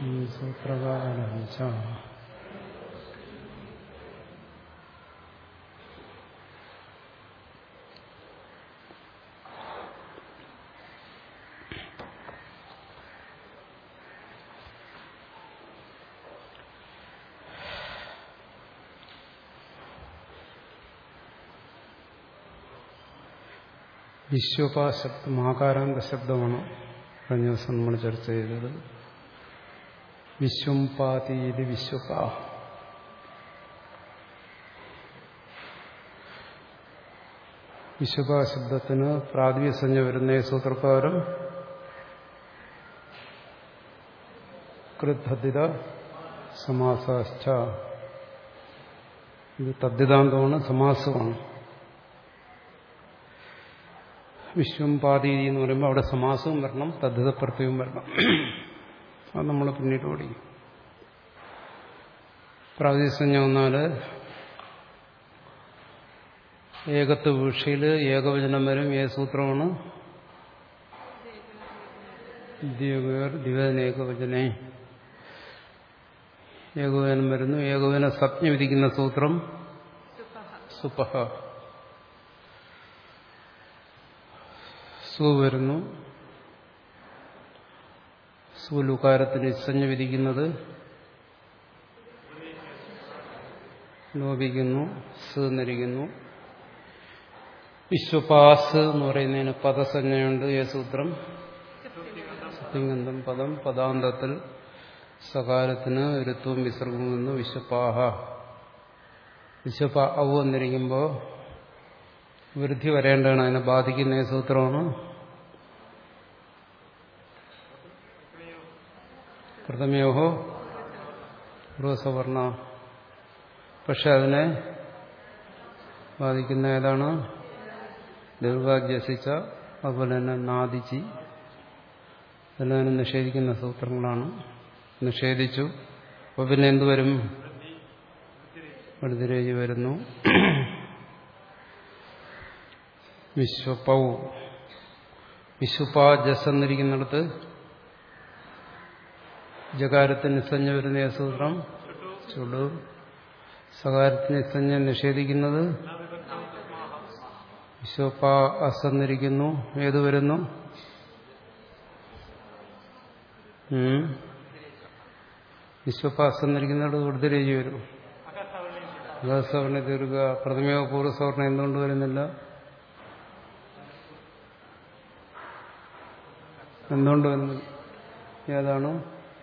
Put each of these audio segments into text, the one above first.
സൂത്രകാരം ച വിശ്വപ ശബ്ദം ആകാരാന്ത ശബ്ദമാണ് കഴിഞ്ഞ ദിവസം നമ്മൾ ചർച്ച ചെയ്തത് വിശ്വം പാതീതി വിശ്വപ വിശ്വപ ശബ്ദത്തിന് പ്രാഥമിക സംജ്ഞ വരുന്ന സൂത്രപ്രകാരം കൃദ്ധതിത സമാസാശ്ച ഇത് തദ്ധിതാന്തമാണ് സമാസമാണ് വിശ്വം പാതീതി എന്ന് പറയുമ്പോൾ അവിടെ സമാസവും വരണം തദ്ധിതപ്രത്യവും വരണം അത് നമ്മൾ പിന്നീട് പഠിക്കും പ്രാദേശിക വന്നാൽ ഏകത്വ വീക്ഷയിൽ ഏകവചനം വരും ഏ സൂത്രമാണ് ദിവന ഏകവചനെ ഏകോപനം വരുന്നു ഏകോപന സജ്ഞ വിധിക്കുന്ന സൂത്രം സുപഹ സു വരുന്നു സുലുകാരത്തിന് ഇസഞ്ഞ വിധിക്കുന്നത് ലോപിക്കുന്നു സ് എന്നിരിക്കുന്നു വിശ്വപാസ് എന്ന് പറയുന്നതിന് പദസഞ്ജയുണ്ട് ഏ സൂത്രം സത്യഗന്ധം പദം പദാന്തത്തിൽ സകാലത്തിന് ഋത്വം വിസർഗം നിന്ന് വിശ്വപാഹ വിശ്വപ ഔ എന്നിരിക്കുമ്പോൾ വൃദ്ധി വരേണ്ടതാണ് അതിനെ ബാധിക്കുന്ന ഏ സൂത്രമാണ് പ്രഥമയോഹോ പൂർവസവർണ പക്ഷെ അതിനെ ബാധിക്കുന്ന ഏതാണ് ദീർഘാജ്യസിച്ച അതുപോലെ തന്നെ നാദിച്ചി ഇതെല്ലാം നിഷേധിക്കുന്ന സൂത്രങ്ങളാണ് നിഷേധിച്ചു അപ്പോൾ പിന്നെ എന്തുവരും വഴുതിരേജി വരുന്നു വിശ്വപൗ വിശ്വപാ ജസ് എന്നിരിക്കുന്നിടത്ത് ജകാരത്തിന് നിസ്സഞ്ജ വരുന്ന സൂത്രം ചുടു സകാരത്തിന് നിസ്സഞ്ജ നിഷേധിക്കുന്നത് വിശ്വപാ അസ് എന്നിരിക്കുന്നു ഏത് വരുന്നു വിശ്വപാസ് എന്നിരിക്കുന്നിടത്ത് വൃദ്ധരേജി വരും അഗസവർണ ദീർഘ പ്രഥമയോ പൂർവ്വസവർണ എന്തുകൊണ്ട് വരുന്നില്ല എന്തുകൊണ്ട് വരുന്നു ഏതാണ്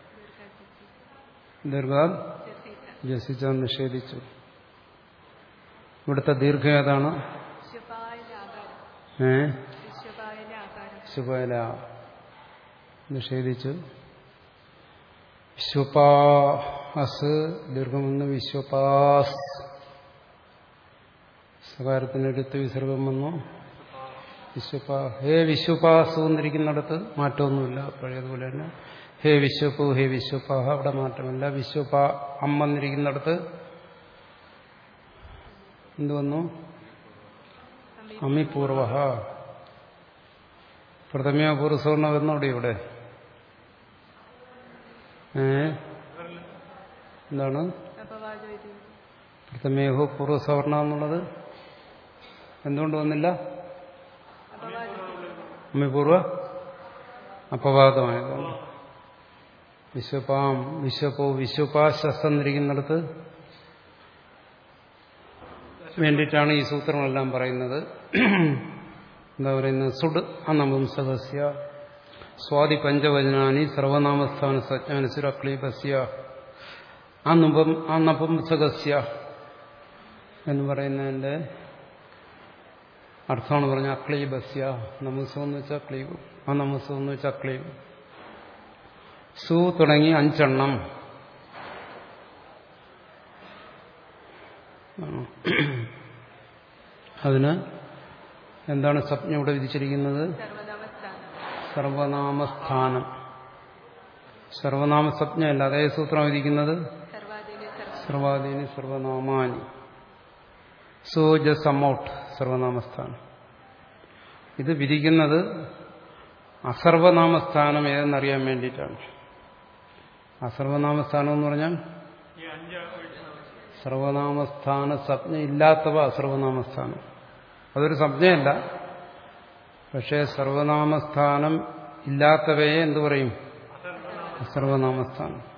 ദീർഘ ജസിച്ച നിഷേധിച്ചു ഇവിടുത്തെ ദീർഘം ഏതാണ് ഏ ശുഭല നിഷേധിച്ചു വിശ്വപാസ് ദീർഘമെന്ന് വിശ്വപാസ് സകാരത്തിനടുത്ത് വിസർഗം വന്നു വിശ്വപാ ഹേ വിശ്വപാസു എന്നിരിക്കുന്നിടത്ത് മാറ്റമൊന്നുമില്ല പഴയതുപോലെ തന്നെ ഹേ വിശ്വപു ഹേ വിശ്വപാഹ അവിടെ മാറ്റമില്ല വിശ്വപ അമ്മ എന്നിരിക്കുന്നിടത്ത് എന്തു വന്നു അമിപൂർവ പ്രഥമയോ പൂർവ്വസവർണ വരുന്നോടെ ഇവിടെ ഏ എന്താണ് പ്രഥമേഹോ പൂർവ്വസവർണ എന്നുള്ളത് എന്തുകൊണ്ട് വന്നില്ല അമ്മിപൂർവ അപവാദമായതാണ് വിശ്വപാം വിശ്വപോ വിശ്വപാശസ്ന്നിരിക്കുന്നിടത്ത് വേണ്ടിയിട്ടാണ് ഈ സൂത്രങ്ങളെല്ലാം പറയുന്നത് എന്താ പറയുന്നത് സുഡ് അനപുംസകസ്യ സ്വാതി പഞ്ചവചനാനി സർവനാമസ്ഥാന സജ്ഞാനസുരക്ലീപസ്യ അനുപം അനപുംസകസ്യ എന്ന് പറയുന്നതിന്റെ അർത്ഥമാണ് പറഞ്ഞ അക്ലീബസ്യ നമുസം എന്ന് വെച്ചാൽ ക്ലീബ് ആ നമുസം എന്ന് വെച്ചാൽ ക്ലീബ് സു തുടങ്ങി അഞ്ചെണ്ണം അതിന് എന്താണ് സ്വപ്നം ഇവിടെ വിധിച്ചിരിക്കുന്നത് സർവനാമസ്ഥാനം സർവനാമ സ്വപ്നമല്ല അതേ സൂത്രം വിധിക്കുന്നത് സർവാധീനി സർവനാമാനി സോജ സമൗട്ട് സർവനാമസ്ഥാനം ഇത് വിധിക്കുന്നത് അസർവനാമസ്ഥാനം ഏതെന്നറിയാൻ വേണ്ടിയിട്ടാണ് അസർവനാമസ്ഥാനം എന്ന് പറഞ്ഞാൽ ഈ അഞ്ച് സർവനാമസ്ഥാന സംജ്ഞ ഇല്ലാത്തവ അസർവനാമസ്ഥാനം അതൊരു സംജ്ഞയല്ല പക്ഷേ സർവനാമസ്ഥാനം ഇല്ലാത്തവയെ എന്തു പറയും സർവനാമസ്ഥാനം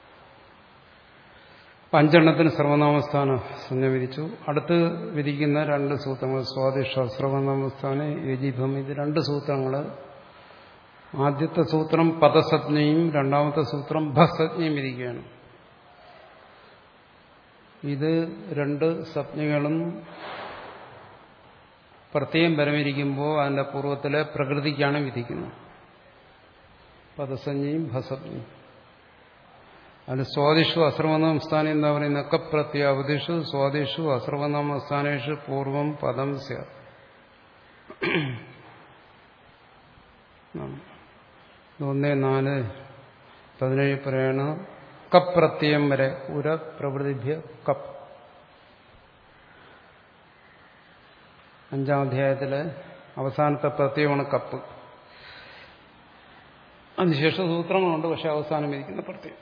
അപ്പൊ അഞ്ചെണ്ണത്തിന് സർവനാമസ്ഥാന സംജ്ഞ വിധിച്ചു അടുത്ത് വിധിക്കുന്ന രണ്ട് സൂത്രങ്ങൾ സ്വാദിഷ സർവനാമസ്ഥാന യജിഭം ഇത് രണ്ട് സൂത്രങ്ങൾ ആദ്യത്തെ സൂത്രം പദസജ്ഞയും രണ്ടാമത്തെ സൂത്രം ഭസജ്ഞയും വിധിക്കുകയാണ് ഇത് രണ്ട് സപ്ഞകളും പ്രത്യേകം പരമിരിക്കുമ്പോൾ അതിന്റെ പൂർവ്വത്തിലെ പ്രകൃതിക്കാണ് വിധിക്കുന്നത് പദസഞ്ജയും ഭസജ്ഞയും അതിൽ സ്വാദിഷു അസർവനാമ സ്ഥാനം എന്താ പറയുന്നത് കപ്രത്യാവതിഷു സ്വാദിഷു അസർവനാമ സ്ഥാനേഷു പൂർവം പദം സ്യ ഒന്ന് നാല് പതിനേഴ് പറയാണ് കപ്രത്യയം വരെ ഉര പ്രവൃത്തിഭ്യ കപ്പ് അഞ്ചാം അധ്യായത്തിലെ അവസാനത്തെ പ്രത്യയമാണ് കപ്പ് അതിനുശേഷം സൂത്രങ്ങളുണ്ട് പക്ഷെ അവസാനം ഇരിക്കുന്ന പ്രത്യയം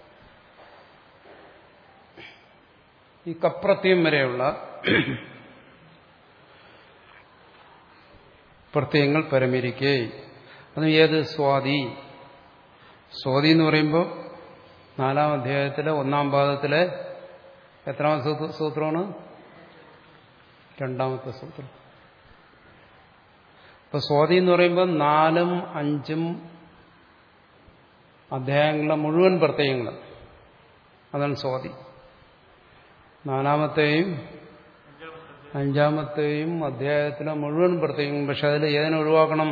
ഈ കപ്രത്യം വരെയുള്ള പ്രത്യയങ്ങൾ പരമിരിക്കെ അത് ഏത് സ്വാതി സ്വാതി എന്ന് പറയുമ്പോൾ നാലാം അധ്യായത്തിലെ ഒന്നാം പാദത്തിലെ എത്രാമത്തെ സൂത്രമാണ് രണ്ടാമത്തെ സൂത്രം ഇപ്പൊ സ്വാതി എന്ന് പറയുമ്പോൾ നാലും അഞ്ചും അധ്യായങ്ങളിലെ മുഴുവൻ പ്രത്യയങ്ങൾ അതാണ് സ്വാതി നാലാമത്തെയും അഞ്ചാമത്തെയും അധ്യായത്തിലെ മുഴുവൻ പ്രത്യയങ്ങളും പക്ഷെ അതിൽ ഏതിനെ ഒഴിവാക്കണം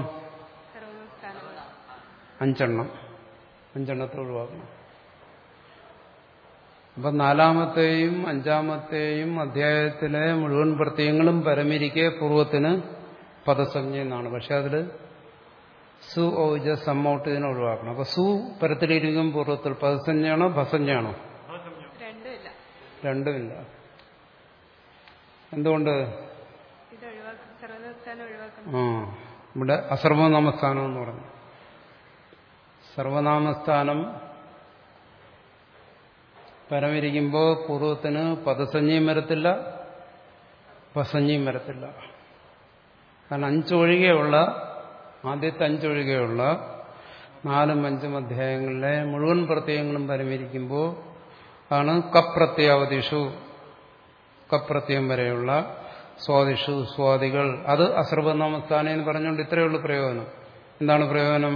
അഞ്ചെണ്ണം അഞ്ചെണ്ണത്തെ ഒഴിവാക്കണം അപ്പൊ നാലാമത്തെയും അഞ്ചാമത്തെയും അധ്യായത്തിലെ മുഴുവൻ പ്രത്യയങ്ങളും പരമിരിക്കെ പൂർവ്വത്തിന് പദസഞ്ജ എന്നാണ് പക്ഷെ അതിൽ സു ഔജ സമ്മൗട്ട് ഇതിനെ ഒഴിവാക്കണം അപ്പൊ സു പരത്തിലിരിക്കും പൂർവ്വത്തിൽ പദസഞ്ജയാണോ ഭസഞ്ജയാണോ രണ്ടുമില്ല രണ്ടുമില്ല എന്തുകൊണ്ട് ഇത് ഒഴിവാക്കും സർവനസ്ഥാനം ഒഴിവാക്കണം ആ ഇവിടെ അസർവനാമസ്ഥാനം എന്ന് പറഞ്ഞു സർവനാമസ്ഥാനം പരമിരിക്കുമ്പോൾ പൂർവ്വത്തിന് പദസഞ്ജയും വരത്തില്ല പസഞ്ജയും വരത്തില്ല കാരണം അഞ്ചൊഴികെയുള്ള ആദ്യത്തെ അഞ്ചൊഴികെയുള്ള നാലും അഞ്ചും അധ്യായങ്ങളിലെ മുഴുവൻ പ്രത്യയങ്ങളും പരമിരിക്കുമ്പോൾ ആണ് കപ്രത്യാവതിഷു കപ്രത്യം വരെയുള്ള സ്വാദിഷു സ്വാദികൾ അത് അസർവനാമസ്ഥാനം എന്ന് പറഞ്ഞുകൊണ്ട് ഇത്രയേ ഉള്ളൂ പ്രയോജനം എന്താണ് പ്രയോജനം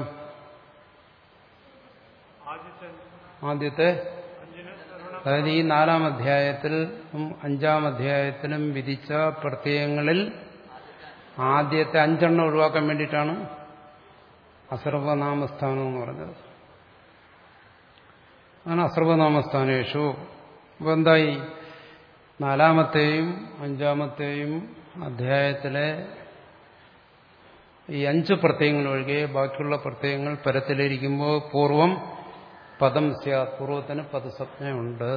ആദ്യത്തെ ആദ്യത്തെ അഞ്ചിന് സർവണ അതായത് ഈ നാലാം അധ്യായത്തിലും അഞ്ചാം അധ്യായത്തിലും വിധിച്ച പ്രത്യയങ്ങളിൽ ആദ്യത്തെ അഞ്ചെണ്ണം ഒഴിവാക്കാൻ വേണ്ടിയിട്ടാണ് അസർവനാമസ്ഥാനം എന്ന് പറഞ്ഞത് അങ്ങനെ അസർവനാമസ്ഥാനേഷു അപ്പൊ എന്തായി നാലാമത്തെയും അഞ്ചാമത്തെയും അധ്യായത്തിലെ ഈ അഞ്ച് പ്രത്യയങ്ങൾ ഒഴികെ ബാക്കിയുള്ള പ്രത്യയങ്ങൾ പരത്തിലിരിക്കുമ്പോൾ പൂർവം പദം സ്യാത് പൂർവത്തിന് പദസജ്ഞയുണ്ട്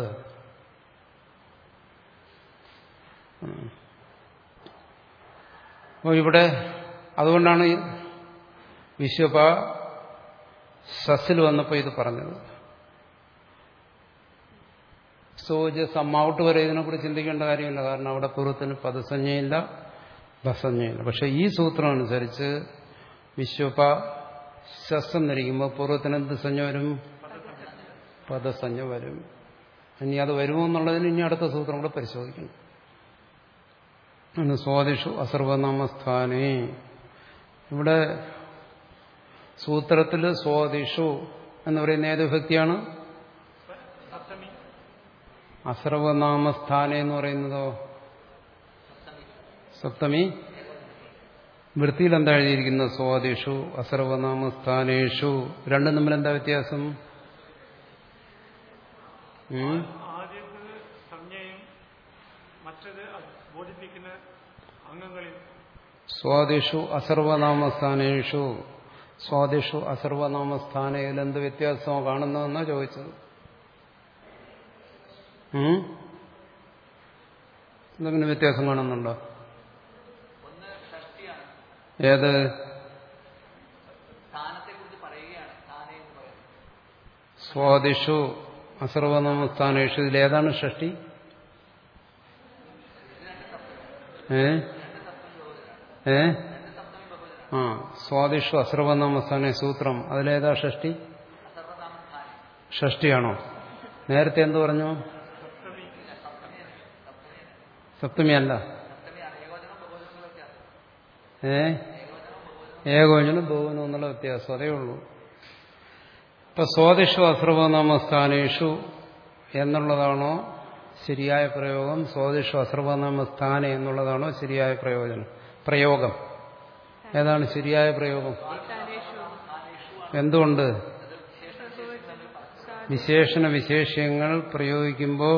അപ്പോൾ ഇവിടെ അതുകൊണ്ടാണ് ഈ വിശ്വപ സസിൽ വന്നപ്പോൾ ഇത് പറഞ്ഞത് സോജ സമ്മൗട്ട് വരെ ഇതിനെക്കുറിച്ച് ചിന്തിക്കേണ്ട കാര്യമില്ല കാരണം അവിടെ പൂർവ്വത്തിന് പദസഞ്ജയില്ല ഭസഞ്ജയില്ല പക്ഷെ ഈ സൂത്രം അനുസരിച്ച് വിശ്വപ ശസ് എന്നിരിക്കുമ്പോൾ പൂർവ്വത്തിന് എന്ത് സഞ്ജ വരും പദസഞ്ജ വരും ഇനി അത് വരുമോ എന്നുള്ളതിന് ഇനി അടുത്ത സൂത്രം കൂടെ പരിശോധിക്കണം ആണ് സ്വാദിഷു അസർവനാമസ്ഥാനേ ഇവിടെ സൂത്രത്തിൽ സ്വാദിഷു എന്ന് പറയുന്ന ഏത് വ്യക്തിയാണ് സപ്തമി അസർവനാമസ്ഥാന എന്ന് പറയുന്നതോ സപ്തമി വൃത്തിയിൽ എന്താ എഴുതിയിരിക്കുന്നത് സ്വാദിഷു അസർവനാമസ്ഥാനേഷു രണ്ടും തമ്മിൽ എന്താ വ്യത്യാസം ഉം? ആദ്യത്തത് സംജ്ഞയും മറ്റത് അത് ബോധിപ്പിക്കുന്ന അംഗങ്ങളിൽ സ്വാദിഷു അസർവനാമസ്ഥാനേഷു സ്വാദിഷു അസർവനാമസ്ഥാനയിൽ എന്ത് വ്യത്യാസമോ കാണുന്നതെന്നാ ചോദിച്ചത് ഉം? എന്തെങ്കിലും വ്യത്യാസം കാണുന്നുണ്ടോ ഒന്ന് ഷഷ്ടിയാണ് ഏത് സ്ഥാനത്തെ കുറിച്ച് പറയുകയാണ് സ്ഥാനെ എന്ന് പറയുന്നത് സ്വാദിഷു അസർവനാമസ്ഥാനേഷു ഇതിലേതാണ് ഷഷ്ടി ഏ ഏ ആ സ്വാദിഷു അസർവനാമസ്ഥാനെ സൂത്രം അതിലേതാ ഷഷ്ടി ഷഷ്ടിയാണോ നേരത്തെ എന്ത് പറഞ്ഞു സപ്തമിയല്ല ഏ ഏകോചനം ബഹുവനം എന്നുള്ള വ്യത്യാസം അതേ ഉള്ളൂ ഇപ്പൊ സ്വാദിഷു അസർവനാമസ്ഥാനേഷു എന്നുള്ളതാണോ ശരിയായ പ്രയോഗം സ്വാദിഷു അസർവനാമസ്ഥാന എന്നുള്ളതാണോ ശരിയായ പ്രയോജനം പ്രയോഗം ഏതാണ് ശരിയായ പ്രയോഗം എന്തുകൊണ്ട് വിശേഷണ വിശേഷ്യങ്ങൾ പ്രയോഗിക്കുമ്പോൾ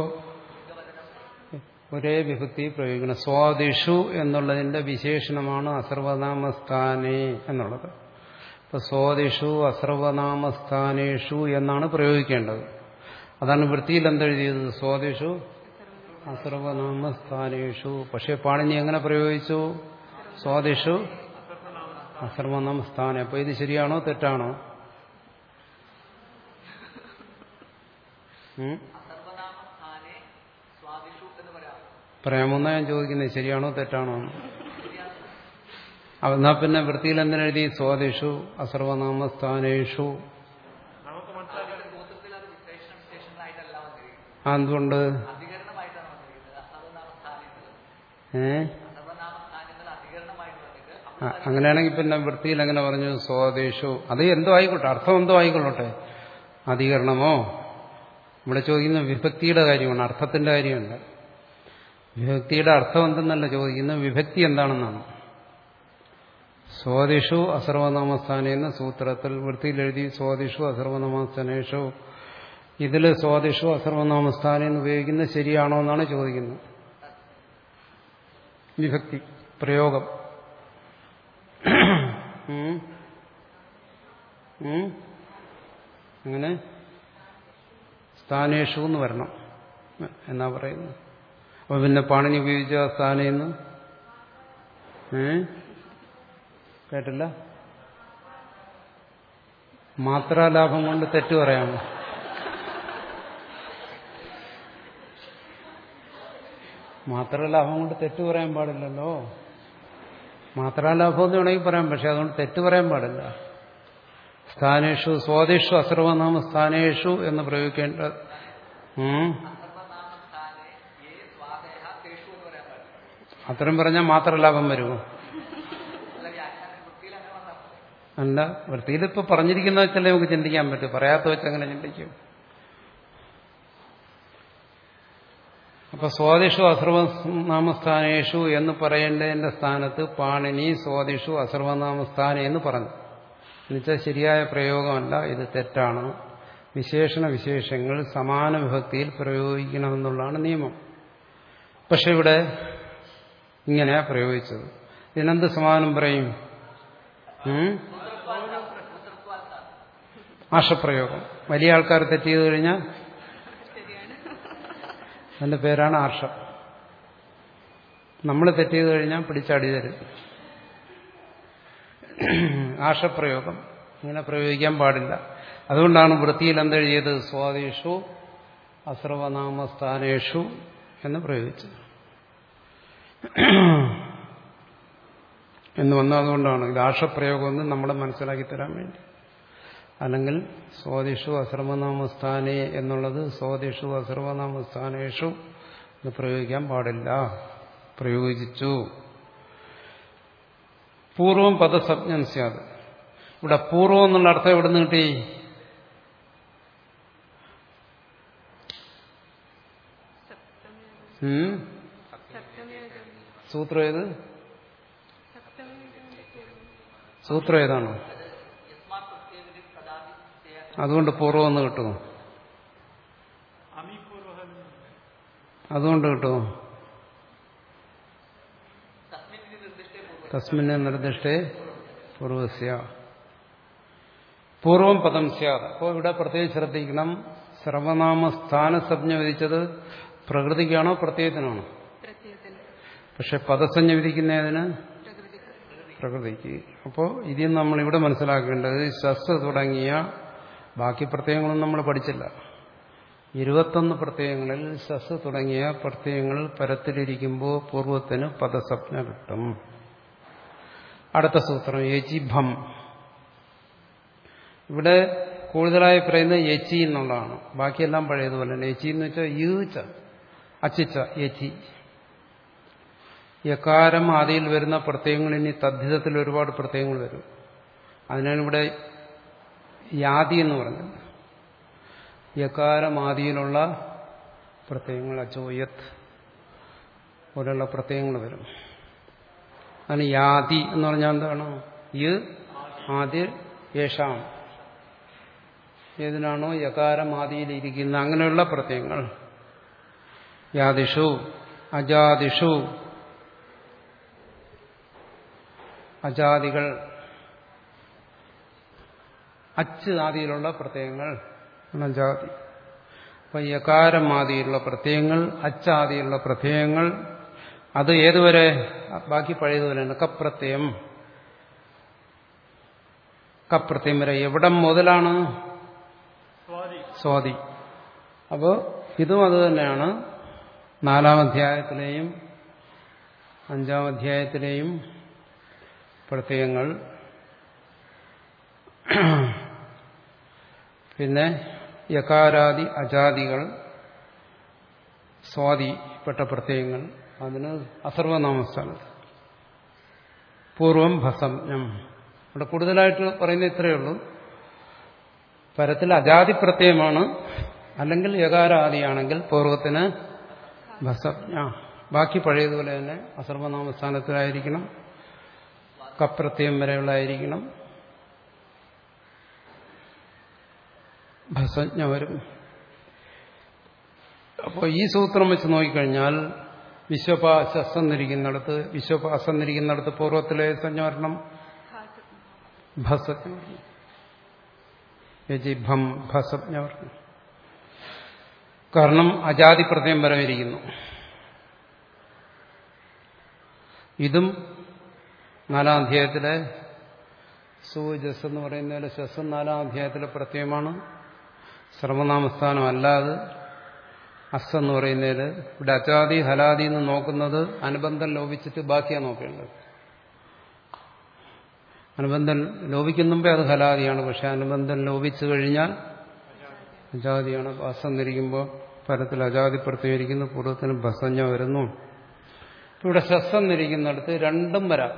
ഒരേ വിഭക്തി പ്രയോഗിക്കണം സ്വാദിഷു എന്നുള്ളതിന്റെ വിശേഷണമാണ് അസർവനാമസ്ഥാനേ എന്നുള്ളത് ഇപ്പൊ സ്വാദിഷു അസർവനാമസ്ഥാനേഷു എന്നാണ് പ്രയോഗിക്കേണ്ടത് അതാണ് വൃത്തിയിൽ എന്തെഴുതിയത് സ്വാദിഷു അസർവനാമസ്ഥാനേഷു പക്ഷെ പാണിനി എങ്ങനെ പ്രയോഗിച്ചു സ്വാദിഷു അസർവനാമസ്ഥാനം അപ്പൊ ഇത് ശരിയാണോ തെറ്റാണോ ഉം? സർവനാമസ്ഥാനെ സ്വാദിഷു എന്ന് പറയാം പറയാമെന്നാ ഞാൻ ചോദിക്കുന്നത് ശരിയാണോ തെറ്റാണോ എന്ന്. എന്നാ പിന്നെ വൃത്തിയിൽ എന്തിനെഴുതി സ്വാദിഷു അസർവനാമസ്ഥാനേഷു നമുക്ക് മനസ്സിലാക്കാൻ സൂത്രത്തിൽ അത് വിശേഷണം വിശേഷങ്ങളായിട്ടല്ല വന്നിരിക്കുന്നത് ആ, എന്തുകൊണ്ട് അധികരണമായിട്ടാണ് വന്നിരിക്കുന്നത് അസർവനാമസ്ഥാനങ്ങൾ ഏ സർവനാമസ്ഥാനങ്ങൾ അധികരണമായിട്ട് വന്നിട്ട് ആ, അങ്ങനെയാണെങ്കിൽ പിന്നെ വൃത്തിയിൽ എങ്ങനെ പറഞ്ഞു സ്വാദേശു അത് എന്തോ ആയിക്കോട്ടെ അർത്ഥം എന്തോ ആയിക്കൊള്ളട്ടെ അധികരണമോ ഇവിടെ ചോദിക്കുന്ന വിഭക്തിയുടെ കാര്യമാണ് അർത്ഥത്തിന്റെ കാര്യമല്ല വിഭക്തിയുടെ അർത്ഥം എന്തെന്നല്ല ചോദിക്കുന്നത് വിഭക്തി എന്താണെന്നാണ് സ്വാദിഷു അസർവനാമസ്ഥാന എന്ന സൂത്രത്തിൽ വൃത്തിയിൽ എഴുതി സ്വാദിഷു അസർവനാമസ്ഥാനേഷു ഇതിൽ സ്വാദിഷു അസർവനാമസ്ഥാന എന്ന് ഉപയോഗിക്കുന്നത് ശരിയാണോ എന്നാണ് ചോദിക്കുന്നത് വിഭക്തി പ്രയോഗം ഉം. ഉം. അങ്ങനെ സ്ഥാനേഷു എന്ന് വരണം എന്നാ പറയുന്നത് അപ്പൊ പിന്നെ പാണിനി ഉപയോഗിച്ച സ്ഥാനേന്ന് ഏ കേട്ടില്ല മാത്രാലാഭം കൊണ്ട് തെറ്റ് പറയാമോ മാത്രാലാഭം കൊണ്ട് തെറ്റ് പറയാൻ പാടില്ലല്ലോ മാത്രാലാഭം എന്ന് വേണമെങ്കിൽ പറയാം പക്ഷെ അതുകൊണ്ട് തെറ്റ് പറയാൻ പാടില്ല സ്ഥാനേഷു സ്വാദിഷു അസർവനാമ സ്ഥാനേഷു എന്ന് പ്രയോഗിക്കേണ്ട ഉം. സർവനാമസ്ഥാനെ ഏ സ്വാദേഹ തേഷു എന്ന് പറയാൻ പാടില്ല അത്രയും പറഞ്ഞാൽ മാത്രം ലാഭം വരുമോ അല്ല വ്യാഖ്യാനം വൃത്തിയിൽ അങ്ങനെ വന്നാൽ മതി. അല്ല വൃത്തിയിൽ ഇപ്പൊ പറഞ്ഞിരിക്കുന്ന വെച്ചല്ലേ നമുക്ക് ചിന്തിക്കാൻ പറ്റും പറയാത്ത വെച്ച് അങ്ങനെ ചിന്തിക്കും അപ്പൊ സ്വാദിഷു അസർവനാമസ്ഥാനേഷു എന്ന് പറയേണ്ടതിന്റെ സ്ഥാനത്ത് പാണിനി സ്വാദിഷു അസർവനാമസ്ഥാന എന്ന് പറഞ്ഞു എന്നുവെച്ചാൽ ശരിയായ പ്രയോഗമല്ല ഇത് തെറ്റാണ് വിശേഷണ വിശേഷങ്ങൾ സമാന വിഭക്തിയിൽ പ്രയോഗിക്കണമെന്നുള്ളതാണ് നിയമം പക്ഷെ ഇവിടെ ഇങ്ങനെയാ പ്രയോഗിച്ചത് ഇതിനെന്ത് സമാനം പറയും ഉം? ആർഷപ്രയോഗം വലിയ ആൾക്കാർ തെറ്റ് ചെയ്ത് കഴിഞ്ഞാൽ അതിന്റെ പേരാണ് ആർഷം നമ്മൾ തെറ്റ് ചെയ്ത് കഴിഞ്ഞാൽ പിടിച്ചാടി തരും ആർഷപ്രയോഗം ഇങ്ങനെ പ്രയോഗിക്കാൻ പാടില്ല അതുകൊണ്ടാണ് വൃത്തിയിൽ എന്തെഴുതിയത് സ്വാദിഷു അസർവനാമസ്ഥാനേഷു എന്ന് പ്രയോഗിച്ചത് എന്ന് വന്നതുകൊണ്ടാണ് ഇത് ആർഷപ്രയോഗമെന്ന് നമ്മളെ മനസ്സിലാക്കി തരാൻ വേണ്ടി അല്ലെങ്കിൽ സ്വാദിഷു അസർവനാമസ്ഥാനേ എന്നുള്ളത് സ്വാദിഷു അസർവനാമസ്ഥാനേഷു എന്ന് പ്രയോഗിക്കാൻ പാടില്ല പ്രയോഗിച്ചു പൂർവം പദസജ്ഞം സ്യാത് ഇവിടെ പൂർവം എന്നുള്ള അർത്ഥം എവിടെ നിന്ന് കിട്ടി ഉം? സൂത്രം ഏത് സൂത്രം ഏതാണോ യസ്മാത് പ്രത്യേകത കഥാപി തേ- അതുകൊണ്ട് പൂർവം എന്ന് കിട്ടുമോ അമീപൂർവഹൻ അതുകൊണ്ട് കിട്ടുമോ തസ്മിൻ ഇതി നിർദ്ദിഷ്ടേ പൂർവ്വം തസ്മിന് നിർദ്ദിഷ്ടേ പൂർവസ്യ പൂർവം പദം സ്യാത് അപ്പോൾ ഇവിടെ പ്രത്യേകം ശ്രദ്ധിക്കണം സർവനാമ സ്ഥാനസജ്ഞ വിധിച്ചത് പ്രകൃതിക്കാണോ പ്രത്യയത്തിനാണോ പ്രത്യയത്തിന് പക്ഷെ പദസഞ്ജ വിധിക്കുന്നതിന് പ്രകൃതിക്ക് പ്രകൃതിക്ക് അപ്പോൾ ഇതിൽ നമ്മൾ ഇവിടെ മനസ്സിലാക്കേണ്ടത് ശസ് തുടങ്ങിയ ബാക്കി പ്രത്യയങ്ങളൊന്നും നമ്മൾ പഠിച്ചില്ല ഇരുപത്തൊന്ന് പ്രത്യയങ്ങളിൽ സസ് തുടങ്ങിയ പ്രത്യയങ്ങൾ പരത്തിലിരിക്കുമ്പോൾ പൂർവത്തിന് പദസപ്ന കിട്ടും അടുത്ത സൂത്രം യജിഭം ഇവിടെ കൂടുതലായി പറയുന്നത് യച്ചി എന്നുള്ളതാണ് ബാക്കിയെല്ലാം പഴയതുപോലെ തന്നെ യച്ചി എന്ന് വെച്ചാൽ യൂച്ച അച്ചിച്ച യച്ചി യകാരം ആദിയിൽ വരുന്ന പ്രത്യയങ്ങൾ ഇനി തദ്ധിതത്തിൽ ഒരുപാട് പ്രത്യയങ്ങൾ വരും അതിനാണ് ഇവിടെ യാതി എന്ന് പറഞ്ഞത് യകാരം ആദിയിലുള്ള പ്രത്യയങ്ങൾ അച്ചോയത് പോലെയുള്ള പ്രത്യയങ്ങൾ വരും അതിന് യാതി എന്ന് പറഞ്ഞാൽ എന്താണ് യ് ആദ്യ യേഷാം ഏതിനാണോ യകാരം ആദിയിലിരിക്കുന്ന അങ്ങനെയുള്ള പ്രത്യയങ്ങൾ യാദിഷു അജാദിഷു അജാദികൾ അച്ച് ആദിയിലുള്ള പ്രത്യയങ്ങൾ അജാതി അപ്പൊ യകാരമാദിയിലുള്ള പ്രത്യയങ്ങൾ അച്ചാദിയിലുള്ള പ്രത്യയങ്ങൾ അത് ഏതുവരെ ബാക്കി പഴയതുപോലെയാണ് കപ്രത്യയം കപ്രത്യം വരെ എവിടം മുതലാണ് സ്വാതി സ്വാതി അപ്പോൾ ഇതും അത് തന്നെയാണ് നാലാം അധ്യായത്തിലെയും അഞ്ചാം അധ്യായത്തിലെയും പ്രത്യയങ്ങൾ പിന്നെ യകാരാദി അജാദികൾ സ്വാതിപ്പെട്ട പ്രത്യയങ്ങൾ അതിന് അസർവനാമസ്ഥാനത്ത് പൂർവം ഭസംജ്ഞം ഇവിടെ കൂടുതലായിട്ട് പറയുന്നത് ഇത്രയേ ഉള്ളൂ പരത്തിൽ അജാതി പ്രത്യയമാണ് അല്ലെങ്കിൽ യകാരാദിയാണെങ്കിൽ പൂർവത്തിന് ഭസജ്ഞ ബാക്കി പഴയതുപോലെ തന്നെ അസർവനാമസ്ഥാനത്തിലായിരിക്കണം കപ്രത്യയം വരെയുള്ളതായിരിക്കണം ഭസജ്ഞ വരും അപ്പോൾ ഈ സൂത്രം വെച്ച് നോക്കിക്കഴിഞ്ഞാൽ വിശ്വപാശസ് എന്നിരിക്കുന്നിടത്ത് വിശ്വപാസ് എന്നിരിക്കുന്നിടത്ത് പൂർവ്വത്തിലെ സഞ്ജ വരണം ഭസജ്ഞ വരണം യജി ഭം ഭസജ്ഞ വരണം കാരണം അജാതി പ്രത്യം വരവിരിക്കുന്നു ഇതും നാലാം അധ്യായത്തിലെ സൂജസ് എന്ന് പറയുന്നതിലെ ശസ് നാലാം അധ്യായത്തിലെ പ്രത്യയമാണ് സർവനാമസ്ഥാനം അല്ലാതെ അസ് എന്ന് പറയുന്നതിൽ ഇവിടെ അജാതി ഹലാദി എന്ന് നോക്കുന്നത് അനുബന്ധം ലോപിച്ചിട്ട് ബാക്കിയാണ് നോക്കേണ്ടത് അനുബന്ധം ലോപിക്കുന്നുമ്പേ അത് ഹലാദിയാണ് പക്ഷെ അനുബന്ധം ലോപിച്ചു കഴിഞ്ഞാൽ അജാതിയാണ് ബസ് എന്നിരിക്കുമ്പോൾ പരത്തിൽ അജാതി പ്രത്യേകിക്കുന്നു പൂർവ്വത്തിന് ബസഞ്ഞ വരുന്നു ഇവിടെ സസ് എന്നിരിക്കുന്നിടത്ത് രണ്ടും വരാം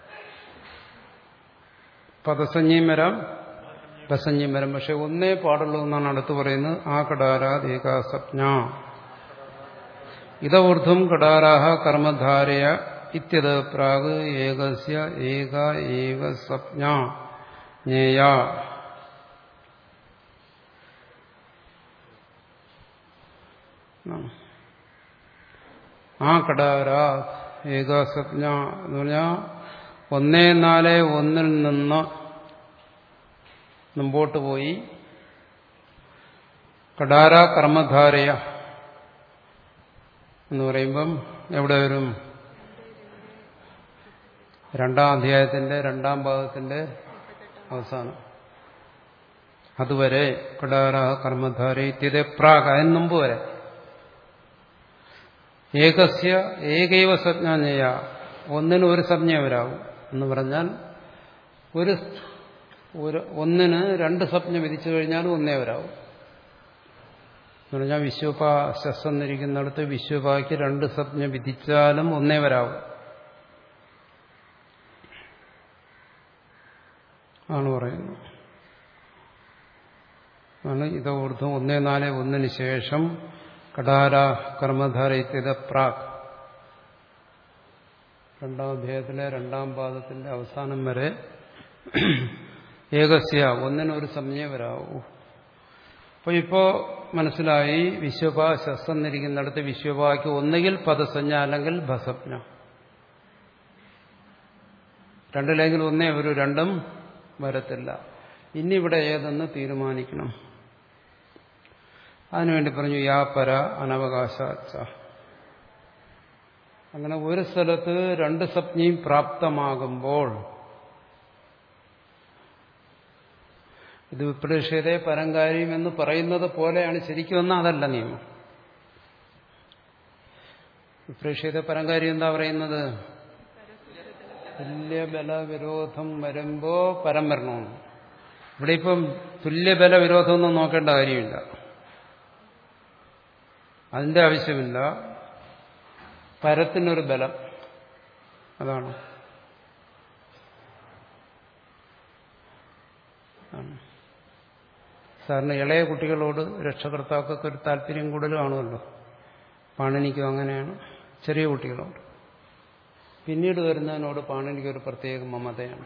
പദസഞ്ജയും വരാം ബസഞ്ജയും വരാം പക്ഷെ ഒന്നേ പാടുള്ളൂ എന്നാണ് അടുത്ത് പറയുന്നത് ആ കടാരാത് ഏകാസപ്ന ഇതൂർധം കടാരാഹ കർമ്മധാരയ ഇത്യത് പ്രാഗ് ഏകസ്യ ഏക ഏക സ്വപ്ന ജ്ഞേയ ആ കടാര ഏകാസപ്ന എന്ന് പറഞ്ഞാൽ ഒന്നേ നാല് ഒന്നിൽ നിന്ന് മുമ്പോട്ട് പോയി കടാര കർമ്മധാരയ എന്ന് പറയുമ്പം എവിടെ വരും രണ്ടാം അധ്യായത്തിന്റെ രണ്ടാം ഭാഗത്തിന്റെ അവസാനം അതുവരെ കടാര കർമ്മധാര ഇത്യത പ്രാഗ് അതിന് മുമ്പ് വരെ ഏകസ്യ ഏകൈവ സംജ്ഞാനയ ഒന്നിന് ഒരു സംജ്ഞ വരാവും എന്ന് പറഞ്ഞാൽ ഒരു ഒരു ഒന്നിന് രണ്ട് സ്വപ്ന വിധിച്ചു കഴിഞ്ഞാലും ഒന്നേ വരാവും എന്ന് പറഞ്ഞാൽ വിശ്വപ ശസ് എന്നിരിക്കുന്നിടത്ത് വിശ്വപായ്ക്ക് രണ്ട് സ്വപ്ന വിധിച്ചാലും ഒന്നേ വരാവും ആണ് പറയുന്നത് ആണ് ഇത് ഊർധ്വം ഒന്നേ നാല് ഒന്നിന് ശേഷം കടാര കർമ്മധാര ഇത്യത പ്രാക് രണ്ടാം അധ്യായത്തിലെ രണ്ടാം പാദത്തിന്റെ അവസാനം വരെ ഏകസ്യ ഒന്നിനൊരു സമയം വരാവൂ അപ്പൊ ഇപ്പോ മനസ്സിലായി വിശ്വപ ശസ്സന്നിരിക്കുന്നിടത്ത് വിശ്വപാക്ക് ഒന്നുകിൽ പദസഞ്ജ അല്ലെങ്കിൽ ഭസപ്ന രണ്ടിലെങ്കിലും ഒന്നേ ഒരു രണ്ടും വരത്തില്ല ഇനി ഇവിടെ ഏതെന്ന് തീരുമാനിക്കണം അതിനുവേണ്ടി പറഞ്ഞു യാ പര അനവകാശാച്ച അങ്ങനെ ഒരു സ്ഥലത്ത് രണ്ട് സ്വപ്നയും പ്രാപ്തമാകുമ്പോൾ ഇത് വിപ്രേക്ഷ്യതയെ പരങ്കാര്യം എന്ന് പറയുന്നത് പോലെയാണ് ശരിക്കുമെന്ന് അതല്ല നിയമം വിപ്രേക്ഷ്യത പരങ്കാര്യം എന്താ പറയുന്നത് തുല്യബല വിരോധം വരുമ്പോ പരം വരണമെന്ന് ഇവിടെ ഇപ്പം തുല്യബല വിരോധമൊന്നും നോക്കേണ്ട കാര്യമില്ല അതിന്റെ ആവശ്യമില്ല പരത്തിനൊരു ബലം അതാണ് ആണ്. സാറിന് ഇളയ കുട്ടികളോട് രക്ഷകർത്താക്കൾക്ക് ഒരു താല്പര്യം കൂടുതൽ കാണുമല്ലോ പാണിനിക്കും അങ്ങനെയാണ് ചെറിയ കുട്ടികളോട് പിന്നീട് വരുന്നതിനോട് പാണിനിക്ക് ഒരു പ്രത്യേക മമതയാണ്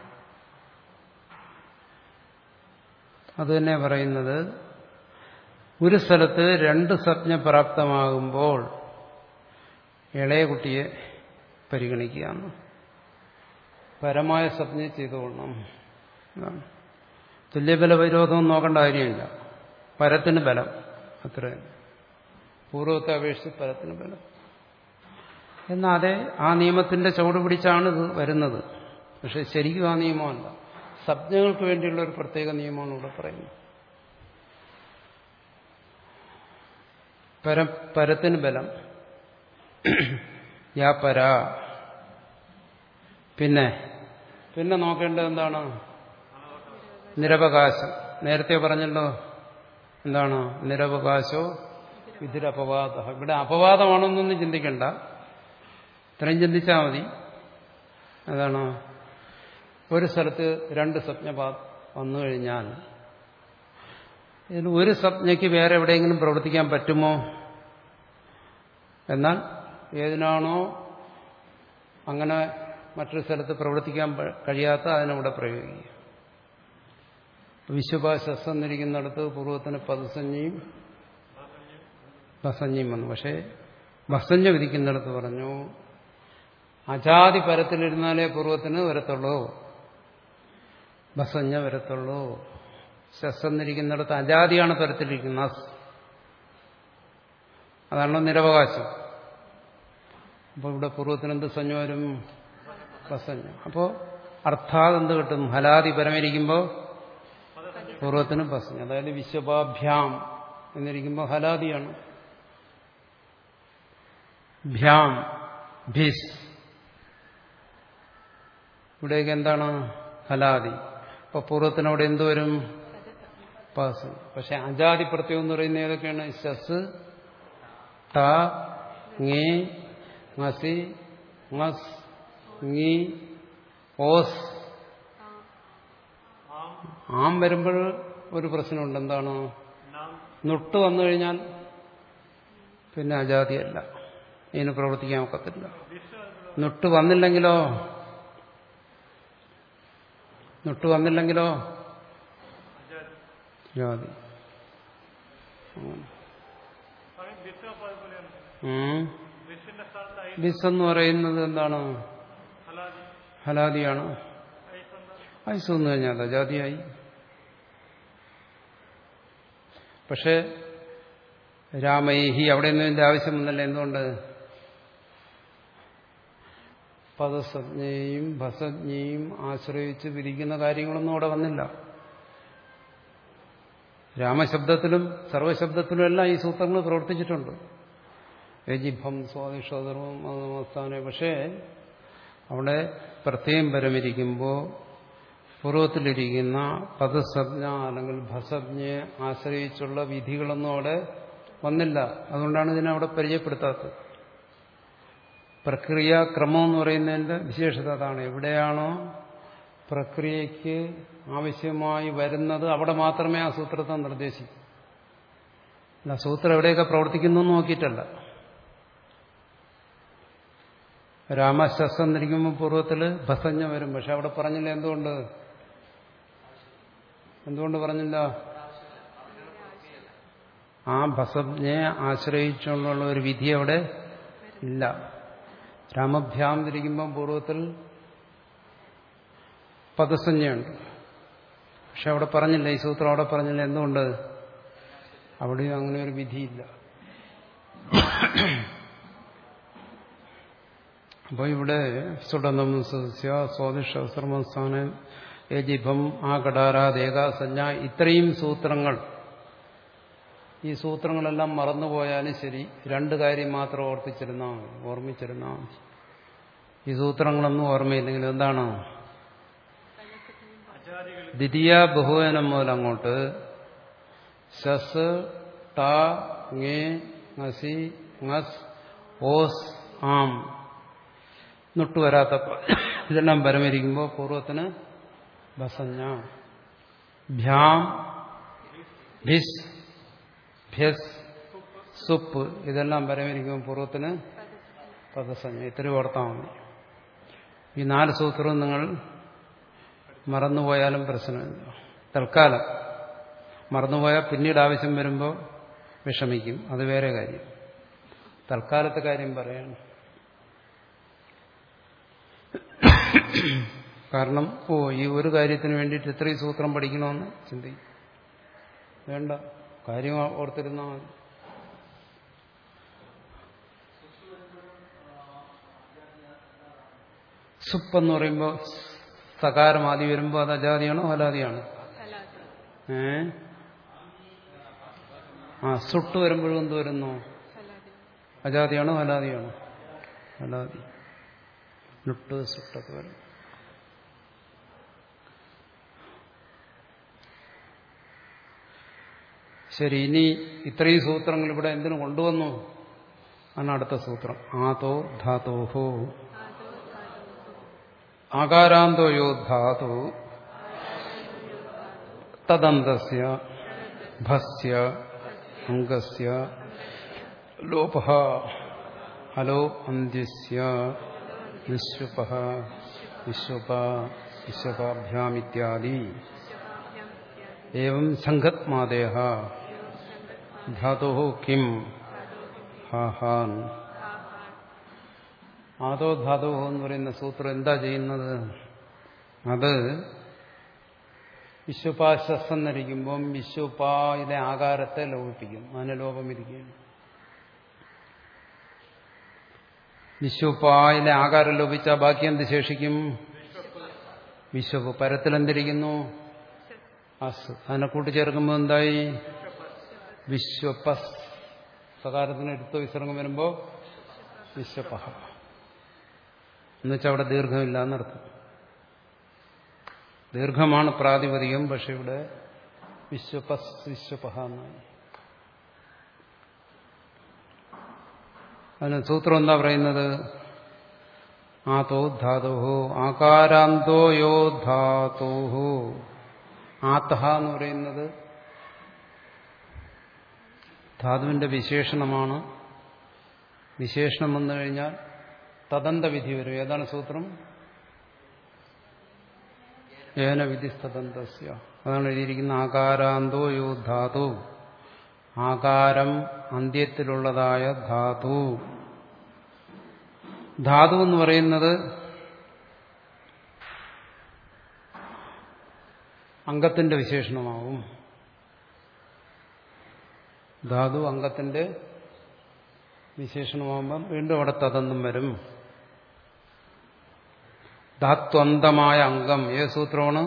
അത് തന്നെ പറയുന്നത് ഒരു സ്ഥലത്ത് രണ്ട് സംജ്ഞ പ്രാപ്തമാകുമ്പോൾ ഇളയ കുട്ടിയെ പരിഗണിക്കുകയാണ് പരമായ സംജ്ഞ ചെയ്തുകൊള്ളണം എന്നാണ് തുല്യബല വിരോധം നോക്കേണ്ട കാര്യമില്ല പരത്തിന് ബലം അത്ര പൂർവ്വത്തെ അപേക്ഷിച്ച് പരത്തിന് ബലം എന്നാൽ അതെ ആ നിയമത്തിന്റെ ചുവട് പിടിച്ചാണ് ഇത് വരുന്നത് പക്ഷെ ശരിക്കും ആ നിയമമല്ല സംജ്ഞകൾക്ക് വേണ്ടിയുള്ള ഒരു പ്രത്യേക നിയമമാണ് ഇവിടെ പറയുന്നത് പര പരത്തിന് ബലം യാ പര പിന്നെ പിന്നെ നോക്കേണ്ടത് എന്താണ് നിരവകാശം നേരത്തെ പറഞ്ഞല്ലോ എന്താണ് നിരവകാശോ ഇതിരപവാദ ഇവിടെ അപവാദമാണെന്നൊന്നും ചിന്തിക്കണ്ട ഇത്രയും ചിന്തിച്ചാൽ മതി അതാണ് ഒരു സ്ഥലത്ത് രണ്ട് സ്വപ്ന വന്നു കഴിഞ്ഞാൽ ഇതിൽ ഒരു സ്വപ്നയ്ക്ക് വേറെ എവിടെയെങ്കിലും പ്രവർത്തിക്കാൻ പറ്റുമോ എന്നാൽ ഏതിനാണോ അങ്ങനെ മറ്റൊരു സ്ഥലത്ത് പ്രവർത്തിക്കാൻ കഴിയാത്ത അതിനവിടെ പ്രയോഗിക്കുക വിശ്വപാശസ് എന്നിരിക്കുന്നിടത്ത് പൂർവ്വത്തിന് പദസഞ്ജയും ബസഞ്ജയും വന്നു പക്ഷേ ബസഞ്ജ വിധിക്കുന്നിടത്ത് പറഞ്ഞു അജാതി പരത്തിലിരുന്നാലേ പൂർവ്വത്തിന് വരത്തുള്ളൂ ബസഞ്ജ വരത്തുള്ളൂ ശസ് എന്നിരിക്കുന്നിടത്ത് അജാതിയാണ് പരത്തിലിരിക്കുന്നത് അസ് അതാണല്ലോ നിരവകാശം അപ്പോൾ ഇവിടെ പൂർവ്വത്തിന് എന്ത് സഞ്ജ വരും ബസഞ്ജ അപ്പോൾ അർത്ഥാത് എന്ത് കിട്ടും ഹലാതി പരമിരിക്കുമ്പോൾ പൂർവ്വത്തിന് ബസഞ്ജ അതായത് വിശ്വപാഭ്യാം എന്നിരിക്കുമ്പോൾ ഹലാദിയാണ് ഭ്യാം ഭിസ് ഇവിടേക്ക് എന്താണ് ഹലാദി അപ്പൊ പൂർവ്വത്തിനവിടെ എന്ത് വരും പാസ് പക്ഷെ അജാതി പ്രത്യേകം എന്ന് പറയുന്നത് ഏതൊക്കെയാണ് ശസ് ട ngേ ngസി ngസ് ngി ഓസ് ആം വരുമ്പോൾ ഒരു പ്രശ്നമുണ്ട് എന്താണ് നുട്ട് വന്നു കഴിഞ്ഞാൽ പിന്നെ അജാതിയല്ല ഇതിന് പ്രവർത്തിക്കാൻ ഒക്കത്തില്ല നുട്ട് വന്നില്ലെങ്കിലോ നുട്ട് വന്നില്ലെങ്കിലോ ജാതി ബിസിന്റെ സ്ഥലത്ത് ഐ ബിസ് എന്ന് പറയുന്നത് എന്താണ് ഹലാദി ഹലാദിയാണ് ഐസ് എന്താ ഐസ് വന്നു കഴിഞ്ഞാൽ അജാതിയായി പക്ഷേ രാമൈഹി അവിടെ ഒന്നും ഇതിന്റെ ആവശ്യം വന്നല്ല എന്തുകൊണ്ട് പദസജ്ഞയെയും ഭസജ്ഞയെയും ആശ്രയിച്ച് വിധിക്കുന്ന കാര്യങ്ങളൊന്നും അവിടെ വന്നില്ല രാമശബ്ദത്തിലും സർവശബ്ദത്തിലും എല്ലാം ഈ സൂത്രങ്ങൾ പ്രവർത്തിച്ചിട്ടുണ്ട് യജിഭം സ്വാദിഷോധർമ്മം അവസ്ഥാനം പക്ഷേ അവിടെ പ്രത്യേകം പരമിരിക്കുമ്പോൾ പൂർവ്വത്തിലിരിക്കുന്ന പദസജ്ഞ അല്ലെങ്കിൽ ഭസജ്ഞയെ ആശ്രയിച്ചുള്ള വിധികളൊന്നും അവിടെ വന്നില്ല അതുകൊണ്ടാണ് ഇതിനെ അവിടെ പരിചയപ്പെടുത്താത്തത് പ്രക്രിയാക്രമം എന്ന് പറയുന്നതിന്റെ വിശേഷത അതാണ് എവിടെയാണോ പ്രക്രിയയ്ക്ക് ആവശ്യമായി വരുന്നത് അവിടെ മാത്രമേ ആ സൂത്രത്തെ നിർദ്ദേശിക്കൂ അല്ല സൂത്രം എവിടെയൊക്കെ പ്രവർത്തിക്കുന്നു എന്ന് നോക്കിയിട്ടല്ല രാമശസ് എന്നിരിക്കുമ്പോൾ പൂർവ്വത്തിൽ ഭസഞ്ഞ വരും പക്ഷെ അവിടെ പറഞ്ഞില്ല എന്തുകൊണ്ട് എന്തുകൊണ്ട് പറഞ്ഞില്ല ആ ഭസജ്ഞയെ ആശ്രയിച്ചുകൊണ്ടുള്ള ഒരു വിധി അവിടെ ഇല്ല രാമഭ്യാം തിരിക്കുമ്പോൾ പൂർവ്വത്തിൽ പദസഞ്ജയുണ്ട് പക്ഷെ അവിടെ പറഞ്ഞില്ല ഈ സൂത്രം അവിടെ പറഞ്ഞില്ല എന്തുകൊണ്ട് അവിടെയും അങ്ങനെ ഒരു വിധിയില്ല അപ്പോൾ ഇവിടെ സുഡന്തം സദസ്യ സ്വാദിഷ്ട ശ്രമസ്ഥാനം യജിഭം ആ കടാരാദേക സഞ്ജ ഇത്രയും സൂത്രങ്ങൾ ഈ സൂത്രങ്ങളെല്ലാം മറന്നുപോയാലും ശരി രണ്ട് കാര്യം മാത്രം ഓർപ്പിച്ചിരുന്നാൽ മതി ഓർമ്മിച്ചിരുന്നാൽ മതി ഈ സൂത്രങ്ങളൊന്നും ഓർമ്മയില്ലെങ്കിൽ എന്താണ് ദ്വിതീയ ബഹുവനം മുതൽ അങ്ങോട്ട് ശസ് ട ngേ ngസി ngസ് ഓസ് ആം നുട്ട് വരാത്തപ്പ ഇതെല്ലാം പരമരിക്കുമ്പോൾ പൂർവത്തിന് ബസഞ്ഞ ഭ്യാം ഭിസ് ഭ്യസ് സുപ്പ് ഇതെല്ലാം പരമരിക്കുമ്പോൾ പൂർവത്തിന് പദസഞ്ജ ഇത്രയും ഓർത്താൽ മതി ഈ നാല് സൂത്രവും നിങ്ങൾ മറന്നുപോയാലും പ്രശ്നമില്ല തൽക്കാലം മറന്നുപോയാൽ പിന്നീട് ആവശ്യം വരുമ്പോൾ വിഷമിക്കും അത് വേറെ കാര്യം തൽക്കാലത്തെ കാര്യം പറയാണ് കാരണം ഓ ഈ ഒരു കാര്യത്തിന് വേണ്ടിയിട്ട് ഇത്രയും സൂത്രം പഠിക്കണമെന്ന് ചിന്തിക്കും വേണ്ട കാര്യം ഓർത്തിരുന്നാൽ മതി സുപ്പ് എന്ന് പറയുമ്പോൾ സകാരം ആദ്യം വരുമ്പോൾ അത് അജാതിയാണോ ഹലാദിയാണോ സലാദ് ഏ ആ സുട്ട് വരുമ്പോഴും എന്ത് വരുന്നു സലാദ് അജാതിയാണോ ഹലാദിയാണോ ഹലാദി നുട്ട് സുട്ടൊക്കെ വരും ശരി ഇനി ഇത്രയും സൂത്രങ്ങൾ ഇവിടെ എന്തിനു കൊണ്ടുവന്നു ആണ് അടുത്ത സൂത്രം ആതോ ധാതോഹോ ആകാരാന്തോ യോ ധാതു തദന്തസ്യ ഭസ്യ അംഗസ്യ ലോപ ഹലോ അന്ത്യസ്യ വിശ്വപ വിശ്വപ വിശ്വപാഭ്യാമിത്യാദി ഏവം സംഘത്മാദേഹ ധാതോ കിം ഹാഹാൻ ആദോ ധാതോ എന്ന് പറയുന്ന സൂത്രം എന്താ ചെയ്യുന്നത് അത് വിശ്വപാശസ് എന്നിരിക്കുമ്പം വിശ്വപായുടെ ആകാരത്തെ ലോപിപ്പിക്കും അതിനെ ലോപമിരിക്കുകയാണ് വിശ്വപായിലെ ആകാരം ലോപിച്ചാൽ ബാക്കി എന്ത് ശേഷിക്കും വിശ്വപ് പരത്തിൽ എന്തിരിക്കുന്നു അസ് അതിനെ കൂട്ടിച്ചേർക്കുമ്പോൾ എന്തായി വിശ്വപസ് സകാരത്തിന് എടുത്ത വിസർഗം വരുമ്പോൾ വിശ്വപഹ എന്നുവെച്ചാൽ അവിടെ ദീർഘമില്ല എന്നർത്ഥം ദീർഘമാണ് പ്രാതിപതികം പക്ഷെ ഇവിടെ വിശ്വപസ് വിശ്വപഹ എന്നായി അതിന് സൂത്രം എന്താ പറയുന്നത് ആതോ ധാതോഹോ ആകാരാന്തോ യോ ധാതോഹോ ആത്തഹ എന്ന് പറയുന്നത് ധാതുവിന്റെ വിശേഷണമാണ് വിശേഷണം വന്നു കഴിഞ്ഞാൽ തദന്ത വിധി വരും ഏതാണ് സൂത്രം ഏന വിധി തദന്തസ്യ അതാണ് എഴുതിയിരിക്കുന്ന ആകാരാന്തോ യോ ധാതു ആകാരം അന്ത്യത്തിലുള്ളതായ ധാതു ധാതു എന്ന് പറയുന്നത് അംഗത്തിന്റെ വിശേഷണമാവും ധാതു അംഗത്തിന്റെ വിശേഷണമാകുമ്പം വീണ്ടും അവിടെ തദന്തം വരും ധാത്വന്തമായ അംഗം ഏത് സൂത്രമാണ്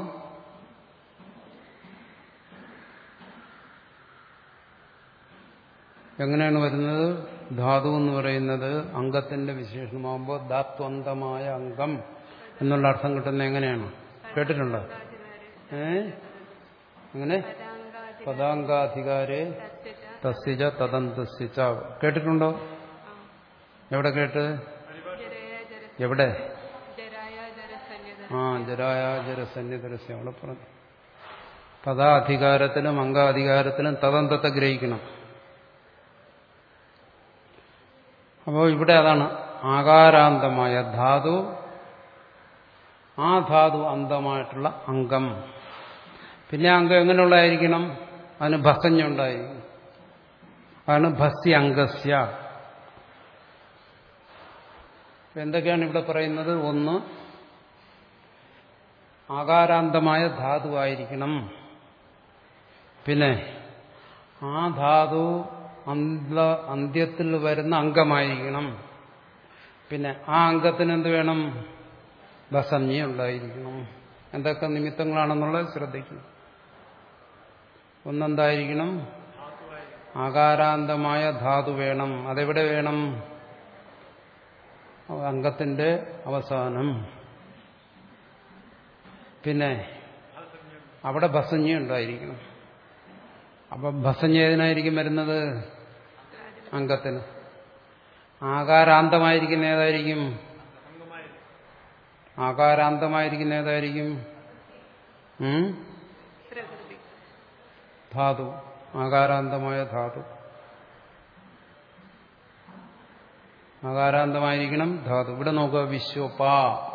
എങ്ങനെയാണ് വരുന്നത് ധാതു എന്ന് പറയുന്നത് അംഗത്തിന്റെ വിശേഷണമാകുമ്പോൾ ധാത്വന്തമായ അംഗം എന്നുള്ള അർത്ഥം കിട്ടുന്നത് എങ്ങനെയാണ് കേട്ടിട്ടുണ്ടോ ഏ അങ്ങനെ പദാങ്കാധികാരെ തസ്യജ തദന്തസ്യച്ച കേട്ടിട്ടുണ്ടോ എവിടെ കേട്ട് എവിടെ ജരായ ജരസന്യത ആ ജരായ ജരസന്യതരസ്യ അവിടെ പറഞ്ഞു പദാധികാരത്തിലും അംഗാധികാരത്തിലും തദന്തത്തെ ഗ്രഹിക്കണം അപ്പോൾ ഇവിടെ അതാണ് ആകാരാന്തമായ ധാതു ആ ധാതു അന്തമായിട്ടുള്ള അംഗം പിന്നെ അംഗം എങ്ങനെയുള്ളതായിരിക്കണം അതിന് ഭസഞ്ഞുണ്ടായിരിക്കും അതാണ് ഭസ്യ അംഗസ്യ എന്തൊക്കെയാണ് ഇവിടെ പറയുന്നത് ഒന്ന് ആകാരാന്തമായ ധാതുവായിരിക്കണം പിന്നെ ആ ധാതു അന്ത അന്ത്യത്തിൽ വരുന്ന അംഗമായിരിക്കണം പിന്നെ ആ അംഗത്തിന് എന്ത് വേണം ഭസഞ്ജ ഉണ്ടായിരിക്കണം എന്തൊക്കെ നിമിത്തങ്ങളാണെന്നുള്ളത് ശ്രദ്ധിക്കണം ഒന്നെന്തായിരിക്കണം ആകാരാന്തമായ ധാതു വേണം അതെവിടെ വേണം അംഗത്തിന്റെ അവസാനം പിന്നെ അവിടെ ഭസഞ്ജ ഉണ്ടായിരിക്കണം അപ്പൊ ഭസഞ്ജ ഏതിനായിരിക്കും വരുന്നത് അംഗത്തിന് ആകാരാന്തമായിരിക്കുന്ന ഏതായിരിക്കും ആകാരാന്തമായിരിക്കുന്ന ഏതായിരിക്കും ഉം? പ്രകൃതി ധാതു ആകാരാന്തമായ ധാതു ആകാരാന്തമായിരിക്കണം ധാതു ഇവിടെ നോക്കുക വിശ്വപാ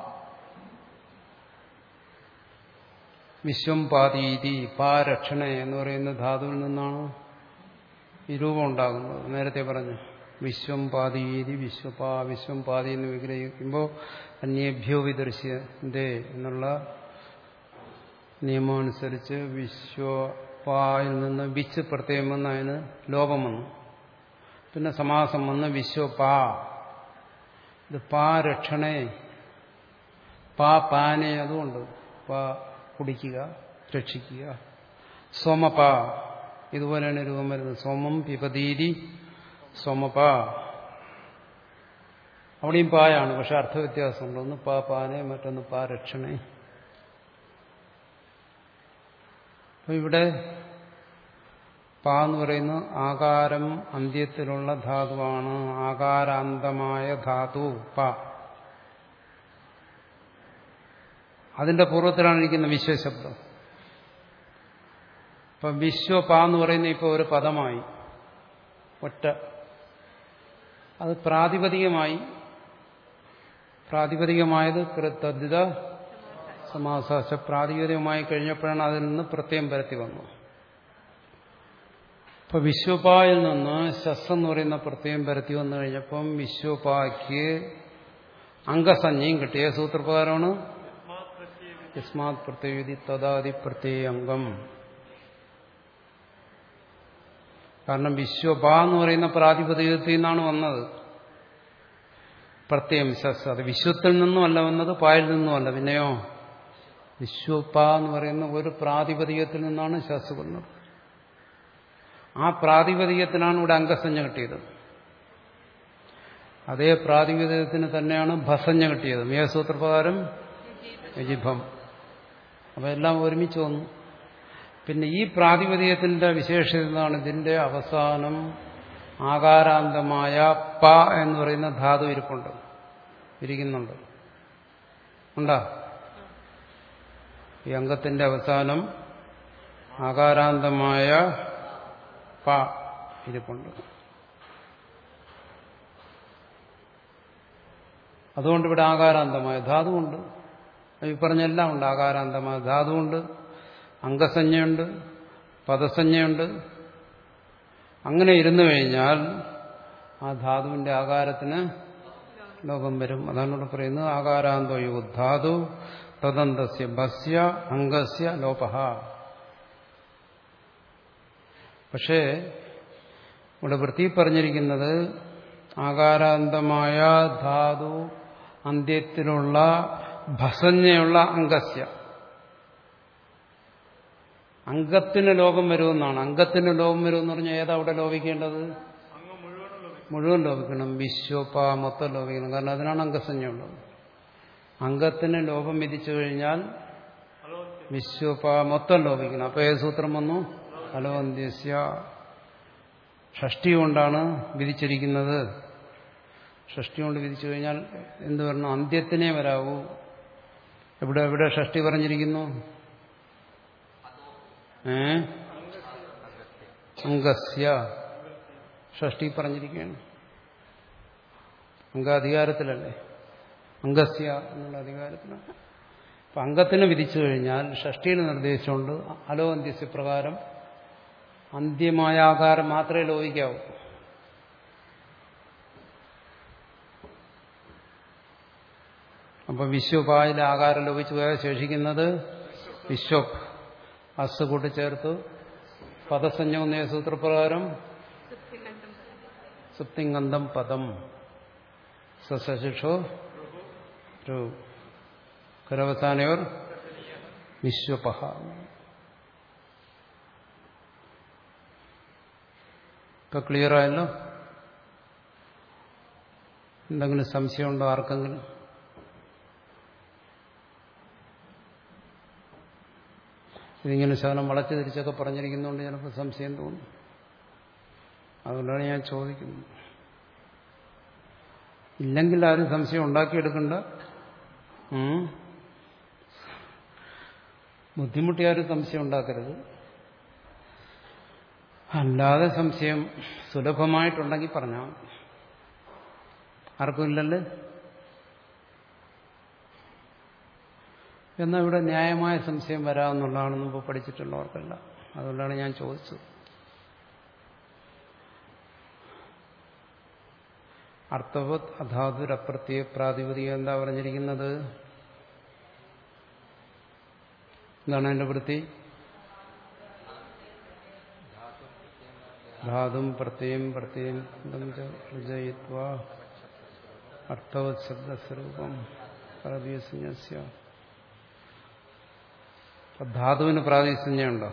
വിശ്വം പാതീതി പാരക്ഷണ എന്ന് പറയുന്ന ധാതുവിൽ നിന്നാണ് ഈ രൂപം ഉണ്ടാകുന്നത് നേരത്തെ പറഞ്ഞു വിശ്വം പാതീതി വിശ്വപാ വിശ്വം പാതി എന്ന് വിഗ്രഹിക്കുമ്പോൾ അന്യേഭ്യോ വിദർശ്യന്തേ എന്നുള്ള നിയമം അനുസരിച്ച് വിശ്വപായിൽ നിന്ന് വിച്ച് പ്രത്യേകം വന്ന് അതിന് ലോപം വന്നു പിന്നെ സമാസം വന്ന് വിശ്വപാ ഇത് പാ രക്ഷണേ പാ പാനെ അതുകൊണ്ട് പാ കുടിക്കുക രക്ഷിക്കുക സോമപ ഇതുപോലെയാണ് രൂപം വരുന്നത് സോമം പിപതീതി സോമപ അവിടെയും പായാണ് പക്ഷെ അർത്ഥവ്യത്യാസമുണ്ട് ഒന്ന് പാ പാനെ മറ്റൊന്ന് പാ രക്ഷണേ അപ്പൊ ഇവിടെ പാ എന്ന് പറയുന്ന ആകാരം അന്ത്യത്തിലുള്ള ധാതുവാണ് ആകാരാന്തമായ ധാതു പ അതിന്റെ പൂർവ്വത്തിലാണ് ഇരിക്കുന്ന വിശ്വശബ്ദം ഇപ്പൊ വിശ്വപ എന്ന് പറയുന്ന ഇപ്പോൾ ഒരു പദമായി ഒറ്റ അത് പ്രാതിപതികമായി പ്രാതിപതികമായത് കൃതദ്ധിത സമാസാശ പ്രാതിപതികമായി കഴിഞ്ഞപ്പോഴാണ് അതിൽ നിന്ന് പ്രത്യേകം പരത്തി വന്നു ഇപ്പൊ വിശ്വപായിൽ നിന്ന് ശസ് എന്ന് പറയുന്ന പ്രത്യേകം പരത്തി വന്നു കഴിഞ്ഞപ്പം വിശ്വപായ്ക്ക് അംഗസഞ്ജയും കിട്ടിയ സൂത്രപ്രകാരമാണ് യസ്മാത് പ്രത്യേകി തദാതി പ്രത്യേക അംഗം കാരണം വിശ്വപ എന്ന് പറയുന്ന പ്രാതിപതികത്തിൽ നിന്നാണ് വന്നത് പ്രത്യേകം ശസ് അത് വിശ്വത്തിൽ നിന്നുമല്ല വന്നത് പായിൽ നിന്നുമല്ല പിന്നെയോ വിശ്വപ എന്ന് പറയുന്ന ഒരു പ്രാതിപതികത്തിൽ നിന്നാണ് ശസ് വന്നത് ആ പ്രാതിപതികത്തിനാണ് ഇവിടെ അംഗസഞ്ജ കിട്ടിയത് അതേ പ്രാതിപതികത്തിന് തന്നെയാണ് ഭസഞ്ജ കിട്ടിയത് മേസൂത്രപ്രകാരം യജിഭം അപ്പൊ എല്ലാം ഒരുമിച്ച് വന്നു പിന്നെ ഈ പ്രാതിപതികത്തിന്റെ വിശേഷത എന്താണ് ഇതിന്റെ അവസാനം ആകാരാന്തമായ പ എന്ന് പറയുന്ന ധാതു ഇരിപ്പുണ്ട് ഇരിക്കുന്നുണ്ട് ഉണ്ടോ ഈ അംഗത്തിന്റെ അവസാനം ആകാരാന്തമായ പ ഇരിപ്പുണ്ട് അതുകൊണ്ട് ഇവിടെ ആകാരാന്തമായ ധാതുവുണ്ട് ഈ പറഞ്ഞെല്ലാം ഉണ്ട് ആകാരാന്തമായ ധാതുവുണ്ട് അംഗസഞ്ജയുണ്ട് പദസഞ്ജയുണ്ട് അങ്ങനെ ഇരുന്നു കഴിഞ്ഞാൽ ആ ധാതുവിന്റെ ആകാരത്തിന് ലോകം വരും അതാണ് ഇവിടെ പറയുന്നത് ആകാരാന്തോ ധാതു തദന്തസ്യ ഭസ്യ അംഗസ്യ ലോപഹ പക്ഷേ ഇവിടെ വൃത്തി പറഞ്ഞിരിക്കുന്നത് ആകാരാന്തമായ ധാതു അന്ത്യത്തിലുള്ള ഭസഞ്ജയുള്ള അംഗസ്യ അംഗത്തിന് ലോകം വരുമെന്നാണ് അംഗത്തിന് ലോകം വരുമെന്ന് പറഞ്ഞാൽ ഏതാ അവിടെ ലോപിക്കേണ്ടത് മുഴുവൻ ലോപിക്കണം വിശ്വപ മൊത്തം ലോപിക്കണം കാരണം അതിനാണ് അംഗസഞ്ജ ഉള്ളത് അംഗത്തിന് ലോപം വിധിച്ചു കഴിഞ്ഞാൽ വിശ്വപ മൊത്തം ലോപിക്കണം അപ്പൊ ഏത് സൂത്രം വന്നു ഫലോന്ത്യസ്യ ഷഷ്ടി കൊണ്ടാണ് വിധിച്ചിരിക്കുന്നത് ഷഷ്ടി കൊണ്ട് വിധിച്ചു കഴിഞ്ഞാൽ എന്ത് വരണം അന്ത്യത്തിനേ വരാവൂ എവിടെ എവിടെ ഷഷ്ടി പറഞ്ഞിരിക്കുന്നു ഏ അംഗസ്യ ഷഷ്ടി പറഞ്ഞിരിക്കുകയാണ് അംഗാധികാരത്തിലല്ലേ അംഗസ്യ എന്നുള്ള അധികാരത്തിലാണ് അപ്പൊ അംഗത്തിന് വിധിച്ചു കഴിഞ്ഞാൽ ഷഷ്ടിയിൽ നിർദ്ദേശിച്ചുകൊണ്ട് അലോ അന്ത്യസ്യ പ്രകാരം അന്ത്യമായ ആകാരം മാത്രമേ ലോപിക്കാവൂ അപ്പൊ വിശ്വപായിലെ ആകാരം ലോപിച്ചു പോയാൽ ശേഷിക്കുന്നത് വിശ്വപ് അസ് കൂട്ടിച്ചേർത്തു പദസഞ്ജം സൂത്രപ്രകാരം സുപ്തിനന്തം സുപ്തിങ്ങന്തം പദം സശിക്ഷോ കരവസാനയോർ വിശ്വപഹ ഇപ്പൊ ക്ലിയർ ആയല്ലോ എന്തെങ്കിലും സംശയമുണ്ടോ ആർക്കെങ്കിലും ഇതിങ്ങനെ ശകലം വളച്ചു തിരിച്ചൊക്കെ പറഞ്ഞിരിക്കുന്നതുകൊണ്ട് ചിലപ്പോൾ സംശയം തോന്നും അതുകൊണ്ടാണ് ഞാൻ ചോദിക്കുന്നത് ഇല്ലെങ്കിൽ ആരും സംശയം ഉണ്ടാക്കിയെടുക്കണ്ട ഉം. ബുദ്ധിമുട്ടി ആരും സംശയം ഉണ്ടാക്കരുത് അല്ലാതെ സംശയം സുലഭമായിട്ടുണ്ടെങ്കിൽ പറഞ്ഞാൽ മതി ആർക്കും ഇല്ലല്ലേ എന്നാൽ ഇവിടെ ന്യായമായ സംശയം വരാമെന്നുള്ളതാണ് മുമ്പ് പഠിച്ചിട്ടുള്ളവർക്കല്ല അതുകൊണ്ടാണ് ഞാൻ ചോദിച്ചത് അർത്ഥവത് അധാതുരപ്രത്യ പ്രാതിപതികം എന്താ പറഞ്ഞിരിക്കുന്നത് എന്താണ് അതിന്റെ വൃത്തി ധാതും പ്രത്യയം പ്രത്യയം വിജയിത്വ അർത്ഥവത് ശബ്ദസ്വരൂപം പ്രാതിസഞ്ജസ്യ അപ്പൊ ധാതുവിന് പ്രാതിസഞ്ജയുണ്ടോ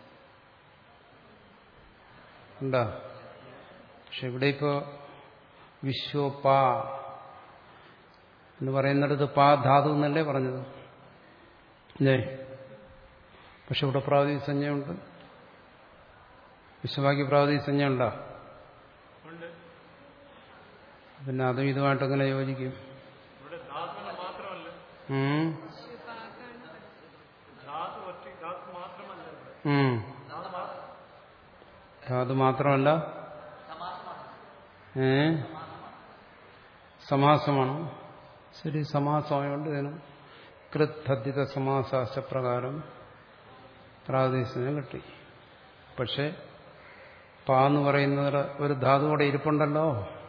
ഉണ്ടോ പക്ഷെ ഇവിടെ ഇപ്പോ വിശ്വപാ എന്ന് പറയുന്നിടത്ത് പാ ധാതു എന്നല്ലേ പറഞ്ഞത് അല്ലേ പക്ഷെ ഇവിടെ പ്രാതിസഞ്ജയുണ്ട് വിശ്വവാക്യ പ്രാതിസഞ്ജ ഉണ്ടോ ഉണ്ട് പിന്നെ അതും ഇതുമായിട്ട് എങ്ങനെ യോജിക്കും ഇവിടെ ധാതുവിന് മാത്രമല്ല ഉം. ശുഭാകാണ് ധാതു ഒറ്റ ധാതു മാത്രമല്ല ഇവിടെ. ഉം. ധാതു മാത്രമല്ല ഏ സമാസമാണ് ശരി സമാസമായോണ്ട് ഇതിന് കൃദ്ധദ്ധിത സമാസാശപ്രകാരം പ്രാദേശികം കിട്ടി പക്ഷെ പാ എന്ന് പറയുന്നത് ഒരു ധാതു അവിടെ ഇരിപ്പുണ്ടല്ലോ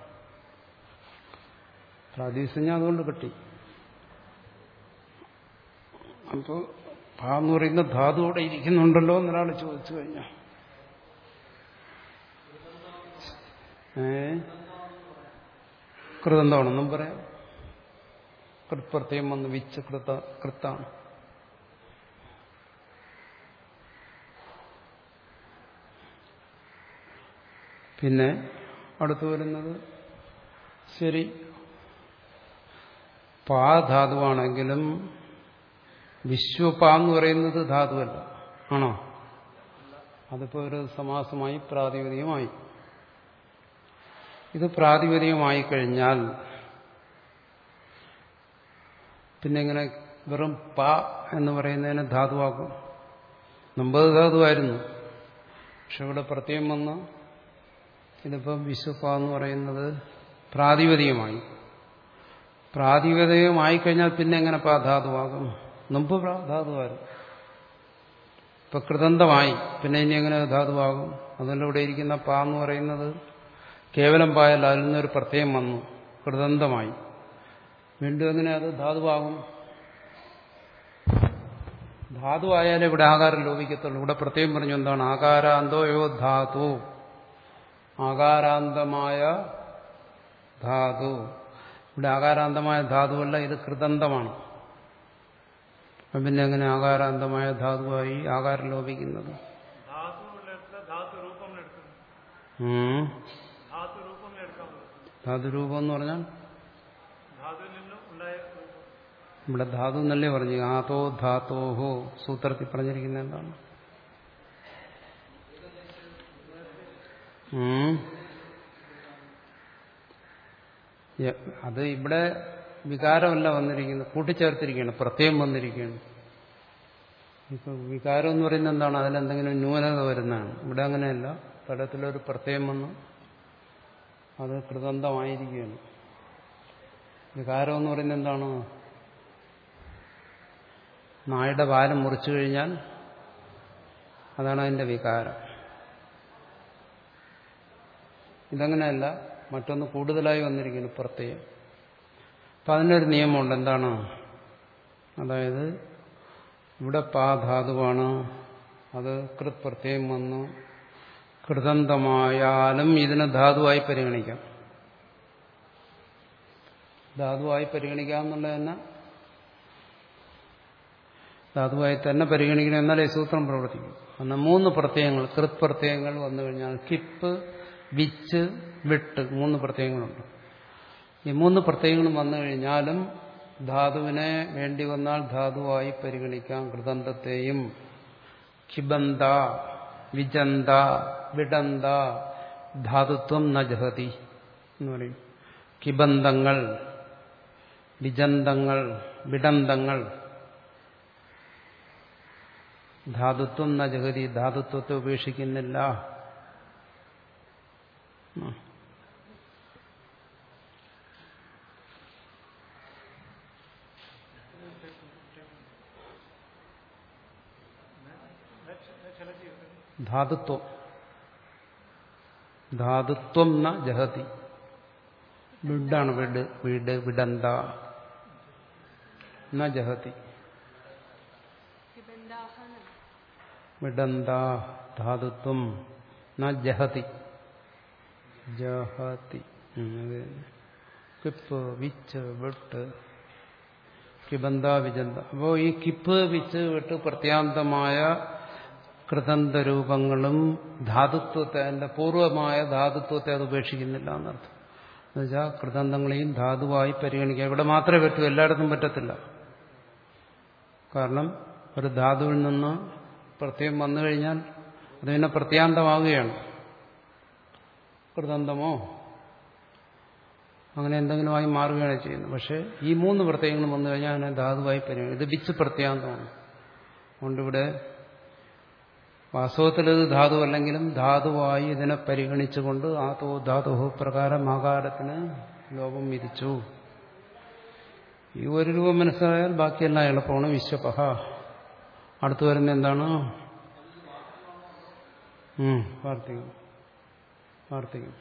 പ്രാദേശികം അതുകൊണ്ട് കിട്ടി അപ്പോൾ പാ എന്ന് പറയുന്ന ധാതു അവിടെ ഇരിക്കുന്നുണ്ടല്ലോ എന്നൊരാൾ ചോദിച്ചു കഴിഞ്ഞാൽ ഏ കൃതന്താണെന്നും പറയാം കൃത്പ്രത്യം വന്ന് വിച്ച് കൃത കൃത്താണ് പിന്നെ അടുത്ത് വരുന്നത് ശരി പാ ധാതുവാണെങ്കിലും വിശ്വപാ എന്ന് പറയുന്നത് ധാതുവല്ല ആണോ അതിപ്പോ ഒരു സമാസമായി പ്രാതിപതികമായി ഇത് പ്രാതിപതികമായി കഴിഞ്ഞാൽ പിന്നെ ഇങ്ങനെ വെറും പ എന്ന് പറയുന്നതിന് ധാതുവാക്കും മുമ്പത് ധാതുവായിരുന്നു പക്ഷെ ഇവിടെ പ്രത്യേകം വന്ന് ഇതിപ്പം വിശ്വപ്പ എന്ന് പറയുന്നത് പ്രാതിപതികമായി പ്രാതിപതികമായി കഴിഞ്ഞാൽ പിന്നെ എങ്ങനെ പാ ധാതുവാകും മുമ്പ് പ്രാ- ധാതുവായിരുന്നു ഇപ്പൊ കൃതന്തമായി പിന്നെ ഇനി എങ്ങനെ ധാതുവാകും അതുകൊണ്ട് ഇവിടെ ഇരിക്കുന്ന പാ എന്ന് പറയുന്നത് കേവലം പായല്ല അതിൽ നിന്നൊരു പ്രത്യയം വന്നു കൃതന്തമായി വീണ്ടും എങ്ങനെ അത് ധാതുവാകും ധാതുവായാലേ ഇവിടെ ആകാരം ലോപിക്കത്തുള്ളൂ ഇവിടെ പ്രത്യേകം പറഞ്ഞു എന്താണ് ആകാരാന്തോയോ ധാതു ആകാരാന്തമായ ധാതു ഇവിടെ ആകാരാന്തമായ ധാതുവല്ല ഇത് കൃതന്തമാണ് അപ്പം പിന്നെ എങ്ങനെ ആകാരാന്തമായ ധാതുവായി ആകാരം ലോപിക്കുന്നത് ധാതുവിലെടുത്ത് ധാതു രൂപം എടുക്കുന്നു ഉം. ധാതു രൂപം എടുക്കാൻ പറ്റും ധാതുരൂപം എന്ന് പറഞ്ഞാൽ ധാതുവിൽ നിന്നും ഉണ്ടായ രൂപം ഇവിടെ ധാതു എന്നല്ലേ പറഞ്ഞു ആതോ ധാത്തോഹോ സൂത്രത്തിൽ പറഞ്ഞിരിക്കുന്ന എന്താണ് ഉം. യ- അത് ഇവിടെ വികാരമല്ല വന്നിരിക്കുന്നത് കൂട്ടിച്ചേർത്തിരിക്കുകയാണ് പ്രത്യേകം വന്നിരിക്കുകയാണ് ഇപ്പൊ വികാരം എന്ന് പറയുന്നത് എന്താണ് അതിലെന്തെങ്കിലും ന്യൂനത വരുന്നതാണ് ഇവിടെ അങ്ങനെയല്ല തലത്തിലൊരു പ്രത്യേകം വന്ന് അത് കൃതന്തമായിരിക്കുകയാണ് വികാരം എന്ന് പറയുന്നത് എന്താണ് നായുടെ വാല് മുറിച്ചു കഴിഞ്ഞാൽ അതാണ് അതിന്റെ വികാരം ഇതങ്ങനെയല്ല മറ്റൊന്ന് കൂടുതലായി വന്നിരിക്കുന്നു പ്രത്യേകം അപ്പം അതിനൊരു നിയമമുണ്ട് എന്താണ് അതായത് ഇവിടെ പാ ധാതുവാണ് അത് കൃത് പ്രത്യയം വന്നു കൃതന്തമായാലും ഇതിനെ ധാതുവായി പരിഗണിക്കാം ധാതുവായി പരിഗണിക്കാം എന്നുള്ളത് തന്നെ ധാതുവായി തന്നെ പരിഗണിക്കണം എന്നാലേ സൂത്രം പ്രവർത്തിക്കും എന്നാൽ മൂന്ന് പ്രത്യയങ്ങൾ കൃത് പ്രത്യയങ്ങൾ വന്നു കഴിഞ്ഞാൽ കിപ്പ് വിച്ച് വിട്ട് മൂന്ന് പ്രത്യയങ്ങളുണ്ട് ഈ മൂന്ന് പ്രത്യയങ്ങളും വന്നു കഴിഞ്ഞാലും ധാതുവിനെ വേണ്ടി വന്നാൽ ധാതുവായി പരിഗണിക്കാം കൃതന്തത്തെയും കിബന്ത വിജന്ത വിടന്ത ധാതുത്വം ന ജഹതി എന്ന് പറയും കിബന്ധങ്ങൾ വിജന്തങ്ങൾ വിടന്തങ്ങൾ ധാതുത്വം ന ജഗതി ധാതുത്വത്തെ ഉപേക്ഷിക്കുന്നില്ല ഉം. ധാതുത്വം ധാതുത്വം ന ജഹതി വിഡാണ് വിഡ് വീട് വിടന്ത ന ജഹതി നിബന്ധാഹ വിടന്ത ധാതുത്വം ന ജഹതി ജഹതി ഉം, അത് തന്നെ. കിപ്പ് വിച്ച് വിട്ട് കിബന്ത വിജന്ത അപ്പോ ഈ കിപ്പ് വിച്ച് വിട്ട് പ്രത്യാന്തമായ കൃതന്ത രൂപങ്ങളും ധാതുത്വത്തെ അതിന്റെ പൂർവമായ ധാതുത്വത്തെ അത് ഉപേക്ഷിക്കുന്നില്ല എന്നർത്ഥം എന്നുവെച്ചാൽ കൃതന്തങ്ങളെയും ധാതുവായി പരിഗണിക്കുക ഇവിടെ മാത്രമേ പറ്റൂ എല്ലായിടത്തും പറ്റത്തില്ല കാരണം ഒരു ധാതുവിൽ നിന്ന് പ്രത്യേകം വന്നു കഴിഞ്ഞാൽ അത് പിന്നെ പ്രത്യാന്തമാവുകയാണ് കൃതന്തമോ അങ്ങനെ എന്തെങ്കിലുമായി മാറുകയാണ് ചെയ്യുന്നത് പക്ഷേ ഈ മൂന്ന് പ്രത്യയങ്ങളും വന്നു കഴിഞ്ഞാൽ അതിനെ ധാതുവായി പരിഗണിക്കും ഇത് ബിച്ച് പ്രത്യാന്തമാണ് അതുകൊണ്ടിവിടെ വാസ്തവത്തിൽ ഇത് ധാതു അല്ലെങ്കിലും ധാതുവായി ഇതിനെ പരിഗണിച്ചുകൊണ്ട് ആതോ ധാതു പ്രകാരം ആകാരത്തിന് ലോകം വിധിച്ചു ഈ ഒരു രൂപം മനസ്സിലായാൽ ബാക്കിയെല്ലാം എളുപ്പമാണ് വിശ്വപഹ അടുത്തു വരുന്ന എന്താണ് ഉം, വാർത്തികം വാർത്തികം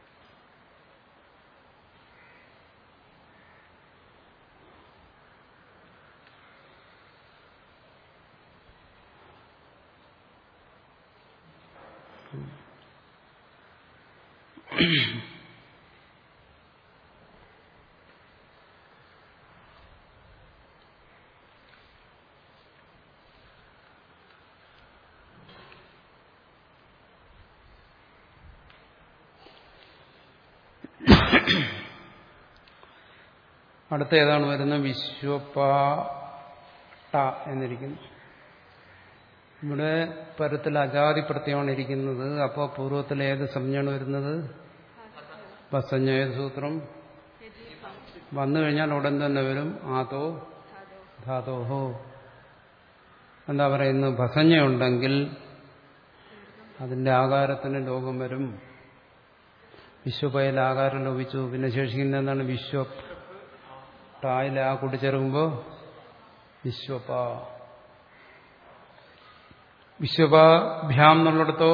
അടുത്ത ഏതാണ് വരുന്നത് വിശ്വപാട്ട എന്നിരിക്കുന്നു ഇവിടെ പരത്തിൽ അജാതി പ്രത്യയമാണ് ഇരിക്കുന്നത് അപ്പോൾ പൂർവ്വത്തിൽ ഏത് സംജ്ഞയാണ് വരുന്നത് ബസഞ്ഞ ഏത് സൂത്രം വന്നു കഴിഞ്ഞാൽ ഉടൻ തന്നെ വരും ആതോ ധാതോഹോ എന്താ പറയുന്നത് ഭസഞ്ഞയുണ്ടെങ്കിൽ അതിന്റെ ആകാരത്തിന് ലോകം വരും വിശ്വപയിൽ ആകാരം ലോപിച്ചു പിന്നെ ശേഷിക്കുന്ന എന്താണ് വിശ്വ ടായിൽ ആ കൂട്ടിച്ചേർക്കുമ്പോൾ വിശ്വപ വിശ്വപാഭ്യാം എന്നുള്ളിടത്തോ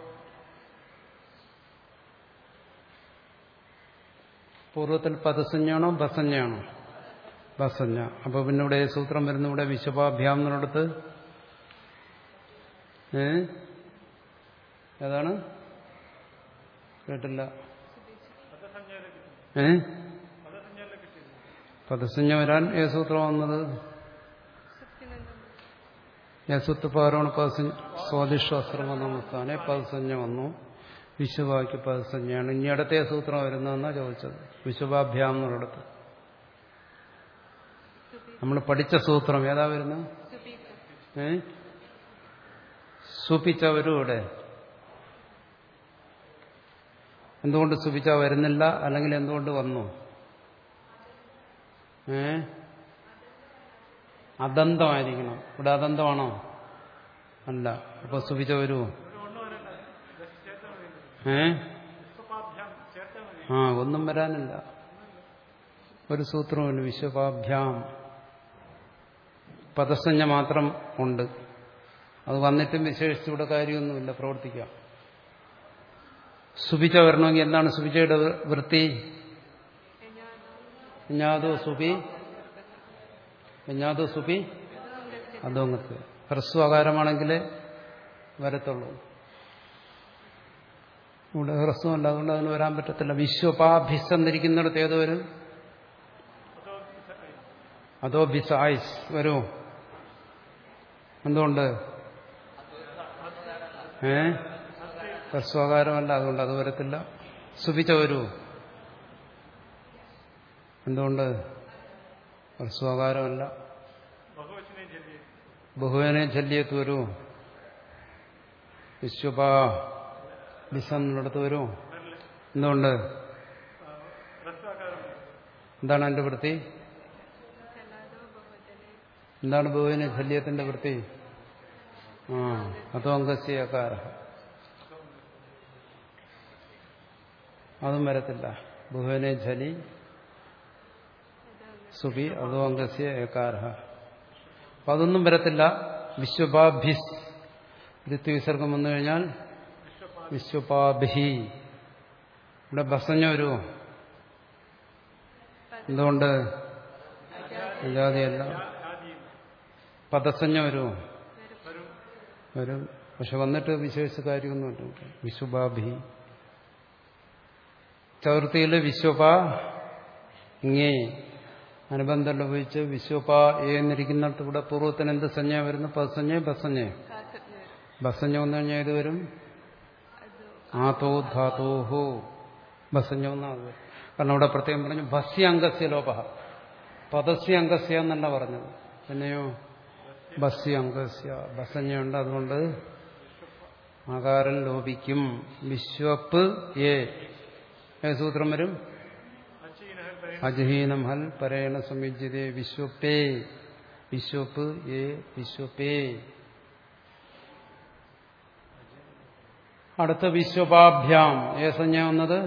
പൂർവ്വത്തിൽ പദസഞ്ജയാണോ ബസഞ്ജയാണോ ബസഞ്ജ അപ്പൊ പിന്നെ ഇവിടെ സൂത്രം വരുന്ന ഇവിടെ വിശ്വപാഭ്യാം എന്നുള്ളിടത്ത് ഏ ഏതാണ് കേട്ടില്ല ഏ പദസഞ്ജ വരാൻ ഏ സൂത്രം വന്നത് യസുത്വപാരോണ് പദസഞ്ജ സ്വാദിശ്വാസ്ത്രം വന്ന അവസ്ഥാനെ പദസഞ്ജ വന്നു വിശ്വഭാക്ക് പദസഞ്ജയാണ് ഇനി അടുത്ത സൂത്രം വരുന്നതെന്നാ ചോദിച്ചത് വിശ്വഭാഭ്യാം എന്നുള്ളിടത്ത് നമ്മൾ പഠിച്ച സൂത്രം ഏതാ വരുന്നത് ഏ സുപിച്ച വരും ഇവിടെ എന്തുകൊണ്ട് സുപിച്ച വരുന്നില്ല അല്ലെങ്കിൽ എന്തുകൊണ്ട് വന്നു ഏ അദന്തമായിരിക്കണം ഇവിടെ അദന്തമാണോ അല്ല അപ്പൊ സുപിച്ച വരുമോ ഏ ആ ഒന്നും വരാനില്ല ഒരു സൂത്രവുമില്ല വിശ്വപാഭ്യാം പദസഞ്ജ മാത്രം ഉണ്ട് അത് വന്നിട്ടും വിശേഷിച്ചിവിടെ കാര്യമൊന്നുമില്ല പ്രവർത്തിക്കാം സുപിച്ച വരണമെങ്കിൽ എന്താണ് സുപിച്ചയുടെ വൃത്തി വിഞ്ഞാതോ സുപി വിഞ്ഞാതോ സുപി അതോങ്ങത്ത് ഹ്രസ്വകാരമാണെങ്കിലേ വരത്തുള്ളൂ ഇവിടെ ഹ്രസ്വമല്ല അതുകൊണ്ട് അതിന് വരാൻ പറ്റത്തില്ല വിശ്വപാഭിസ് എന്നിരിക്കുന്നിടത്ത് ഏത് വരും അതോ ബിസായിസ് വരുമോ എന്തുകൊണ്ട് ഏ ഹ്രസ്വകാരമല്ല അതുകൊണ്ട് അത് വരത്തില്ല സുപിച്ച വരൂ എന്തുകൊണ്ട് ഹ്രസ്വകാരമല്ല ഭഗവച്ചിനെ ചൊല്ലി ബഹുവിനെ ചല്ലിയത്ത് വരൂ വിശ്വപാ വിസന്നിടത്ത് വരൂ എന്തുകൊണ്ട് ഹ്രസ്വകാരം എന്താണ് എന്റെ വൃത്തി ചലാദോ ബഹുവചനെ എന്താണ് ബഹുവിനെ ശല്യത്തിന്റെ വൃത്തി ആ അതോ അംഗസ്യകാര അതും വരത്തില്ല ബഹുവിനെ ഝലി സുബി അതോ അംഗസ്യ ഏകാര അപ്പൊ അതൊന്നും വരത്തില്ല വിശ്വപാഭിസ് ഋത്വ വിസർഗം വന്നു കഴിഞ്ഞാൽ വിശ്വപാഭി ഇവിടെ ബസഞ്ഞ വരുമോ എന്തുകൊണ്ട് അജാതിയല്ല പദസഞ്ജ വരുമോ വരും പക്ഷെ വന്നിട്ട് വിശേഷിച്ച കാര്യമൊന്നുമില്ല വിശ്വഭാഭി ചതുർത്ഥിയിൽ വിശ്വപ ഇങ്ങേ അനുബന്ധം ഉപയോഗിച്ച് വിശ്വപ എന്നിരിക്കുന്നിടത്ത് ഇവിടെ പൂർവ്വത്തിന് എന്ത് സഞ്ജ വരുന്നു പദസഞ്ജ ബസഞ്ജ കാസജ്ഞ ബസഞ്ജ വന്നു കഴിഞ്ഞാൽ ഇത് വരും അതോ ആതോ ധാതോഹോ ബസഞ്ജ വന്നാൽ കാരണം ഇവിടെ പ്രത്യേകം പറഞ്ഞു ഭസ്യ അംഗസ്യ ലോപ പദസ്യ അംഗസ്യ എന്നല്ല പറഞ്ഞത് പിന്നെയോ ബസ്യ അംഗസ്യ ബസഞ്ജയുണ്ട് അതുകൊണ്ട് ആകാരം ലോപിക്കും വിശ്വപ്പ് ഏ ഏത് സൂത്രം വരും അജഹീനം ഹൽ പരേണ സംയുജ്യതേ വിശ്വപ്പേ വിശ്വപ്പ് ഏ വിശ്വപ്പേ അടുത്ത വിശ്വപാഭ്യാം ഏ സഞ്ജ വന്നത്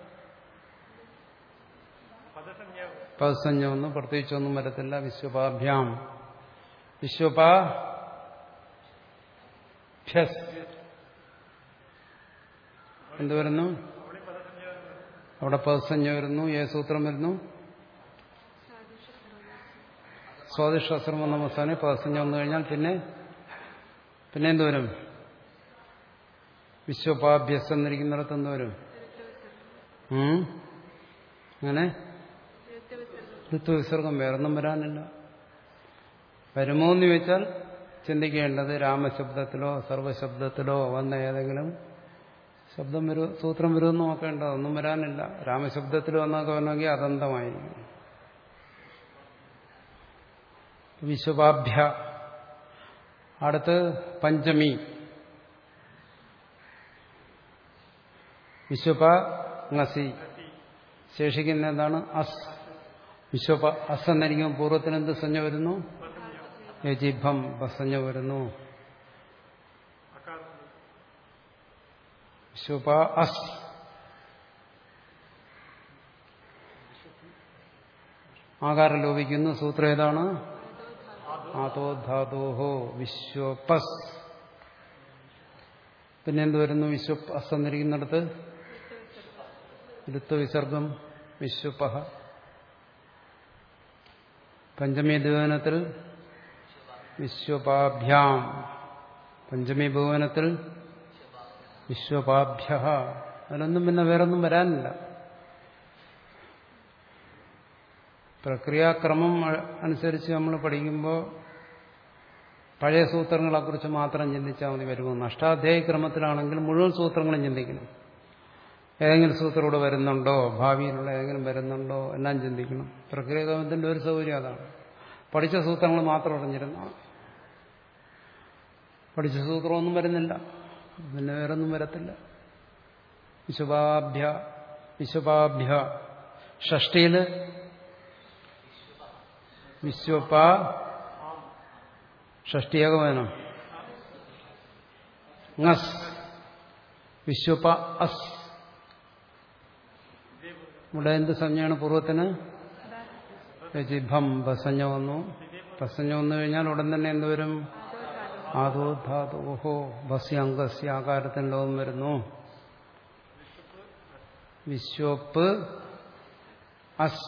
പദസഞ്ജ പദസഞ്ജ വന്നു പ്രത്യേകിച്ചൊന്നും വരത്തില്ല വിശ്വപാഭ്യാം വിശ്വപാ ഭ്യസ് എന്ത് വരുന്നു അവിടെ പദസഞ്ജ വരുന്നു ഏ സൂത്രം വരുന്നു സ്വാദിഷ്ടാശ്രം വന്ന അവസാനം പദസഞ്ജ വന്നു കഴിഞ്ഞാൽ പിന്നെ പിന്നെ എന്ത് വരും വിശ്വപാഭ്യസ് എന്നിരിക്കുന്നിടത്ത് എന്ത് വരും ഉം? അങ്ങനെ ഋത്വവിസർഗം വേറൊന്നും വരാനില്ല വരുമോ എന്ന് ചോദിച്ചാൽ ചിന്തിക്കേണ്ടത് രാമശബ്ദത്തിലോ സർവശബ്ദത്തിലോ വന്ന ഏതെങ്കിലും ശബ്ദം വരും സൂത്രം വരുമെന്ന് നോക്കേണ്ടത് ഒന്നും വരാനില്ല രാമശബ്ദത്തിൽ വന്നൊക്കെ വരണമെങ്കിൽ അതന്തമായിരിക്കും വിശ്വപാഭ്യ അടുത്ത് പഞ്ചമി വിശ്വപ ngസി ശേഷിക്കുന്ന എന്താണ് അസ് വിശ്വപ അസ് എന്നിരിക്കും പൂർവ്വത്തിന് എന്ത് സഞ്ജ വരുന്നു യജിഭം ബസഞ്ജ വരുന്നു വിശ്വപ അസ് ആകാരം ലോപിക്കുന്നു സൂത്രം ഏതാണ് ആതോധാതോഹോ വിശ്വപസ് പിന്നെ എന്ത് വരുന്നു വിശ്വ അസ് എന്നിരിക്കുന്നിടത്ത് ഋത്വവിസർഗം വിശ്വപഹ പഞ്ചമി ദ്വിവനത്തിൽ വിശ്വപാഭ്യാം പഞ്ചമി ഭുവനത്തിൽ വിശ്വപാഭ്യ അതിലൊന്നും പിന്നെ വേറൊന്നും വരാനില്ല പ്രക്രിയാക്രമം അനുസരിച്ച് നമ്മൾ പഠിക്കുമ്പോൾ പഴയ സൂത്രങ്ങളെക്കുറിച്ച് മാത്രം ചിന്തിച്ചാൽ മതി വരുമെന്ന് അഷ്ടാധ്യായ ക്രമത്തിലാണെങ്കിൽ മുഴുവൻ സൂത്രങ്ങളും ചിന്തിക്കണം ഏതെങ്കിലും സൂത്രം ഇവിടെ വരുന്നുണ്ടോ ഭാവിയിലുള്ള ഏതെങ്കിലും വരുന്നുണ്ടോ എല്ലാം ചിന്തിക്കണം പ്രക്രിയാക്രമത്തിന്റെ ഒരു സൗകര്യം അതാണ് പഠിച്ച സൂത്രങ്ങൾ മാത്രം അറിഞ്ഞിരുന്നു പഠിച്ച സൂത്രമൊന്നും വരുന്നില്ല പിന്നെ വേറൊന്നും വരത്തില്ല വിശ്വപാഭ്യ വിശ്വപാഭ്യ ഷഷ്ടിയില് വിശ്വപ ഷഷ്ടിയേകവേനം ngസ് വിശ്വപ അസ് ഇവിടെ എന്ത് സംജ്ഞയാണ് പൂർവ്വത്തിന് ജിഭം ബസഞ്ഞ വന്നു ബസഞ്ഞ വന്നു കഴിഞ്ഞാൽ ഉടൻ തന്നെ എന്ത് വരും ആദോ ധാതു ഓഹോ ബസ്യ അംഗസ്യ ആകാരത്തിന് ലോകം വരുന്നു വിശ്വപ്പ് അസ്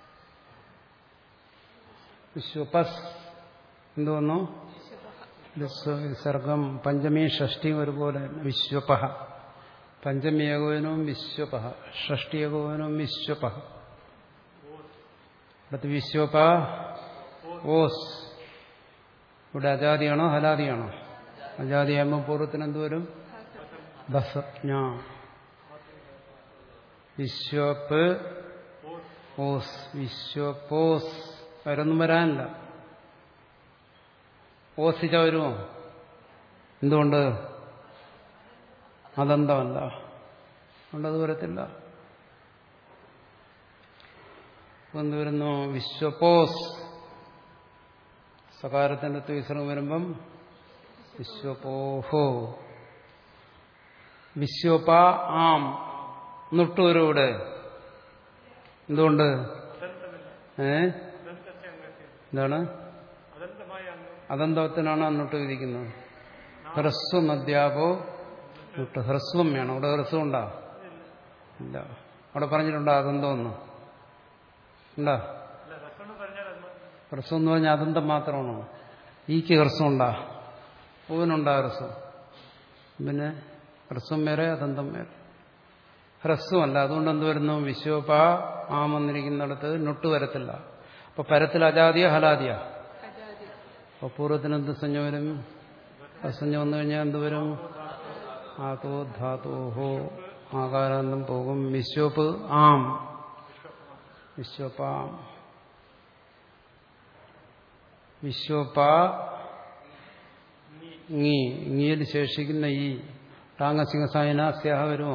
വിശ്വപസ് എന്ത് വന്നു വിസർഗം പഞ്ചമി ഷഷ്ടി ഒരുപോലെ വിശ്വപ പഞ്ചമി ഏകോപനവും വിശ്വപ ഷഷ്ടി ഏകോപനവും വിശ്വപ അടുത്ത് വിശ്വപ ഓസ് ഇവിടെ അജാതിയാണോ ഹലാദിയാണോ അജാതിയാകുമ്പോൾ പൂർവ്വത്തിന് എന്ത് വരും ബസജ്ഞ വിശ്വപ്പ് ഓസ് വിശ്വപ്പോസ് അവരൊന്നും വരാനില്ല ഓസിച്ച വരുമോ എന്തുകൊണ്ട് അതെന്തമല്ല അതുകൊണ്ടത് വരത്തില്ല അപ്പൊ എന്ത് വരുന്നു വിശ്വപ്പോസ് സകാരത്തിന്റെ ത്വീസരം വരുമ്പം വിശ്വപോഹോ വിശ്വപ ആം നുട്ടൂരൂടെ എന്തുകൊണ്ട് ഏ എന്താണ് അനന്തമായ അങ്ങ് അദന്തത്തിനാണ് അന്നോട്ട് വിധിക്കുന്നത് ഹ്രസ്വം അധ്യാപോ നുട്ട് ഹ്രസ്വം വേണം അവിടെ ഹ്രസ്വം ഉണ്ടോ ഇല്ല അവിടെ പറഞ്ഞിട്ടുണ്ടോ അദന്തമെന്ന് ഉണ്ടോ അല്ല രസം പറഞ്ഞാൽ അത് മതി. ഹ്രസ്വം എന്ന് പറഞ്ഞാൽ അദന്തം മാത്രമാണോ ഈക്ക് ഹ്രസ്വം ഉണ്ടാ പൂവിനുണ്ടാ ഹ്രസ്വം പിന്നെ ഹ്രസ്വം വേറെ അദന്തം വേറെ ഹ്രസ്വമല്ല അതുകൊണ്ട് എന്ത് വരുന്നു വിശ്വപ ആം വന്നിരിക്കുന്നിടത്ത് നൊട്ട് വരത്തില്ല അപ്പൊ പരത്തിൽ അജാതിയ ഹലാദിയ അജാതി അപ്പൊ പൂർവ്വത്തിന് എന്ത് സഞ്ജ വരും അസഞ്ജ വന്നു കഴിഞ്ഞാൽ എന്ത് വരും ആതോ ധാതോഹോ ആകാരാന്തം പോകും വിശ്വപ്പ് ആം വിശ്വപാം വിശ്വപ ngി ഇങ്ങിയിൽ ശേഷിക്കുന്ന ഈ ടാങ്ങസിംഹസായന സ്യാഹ വരുമോ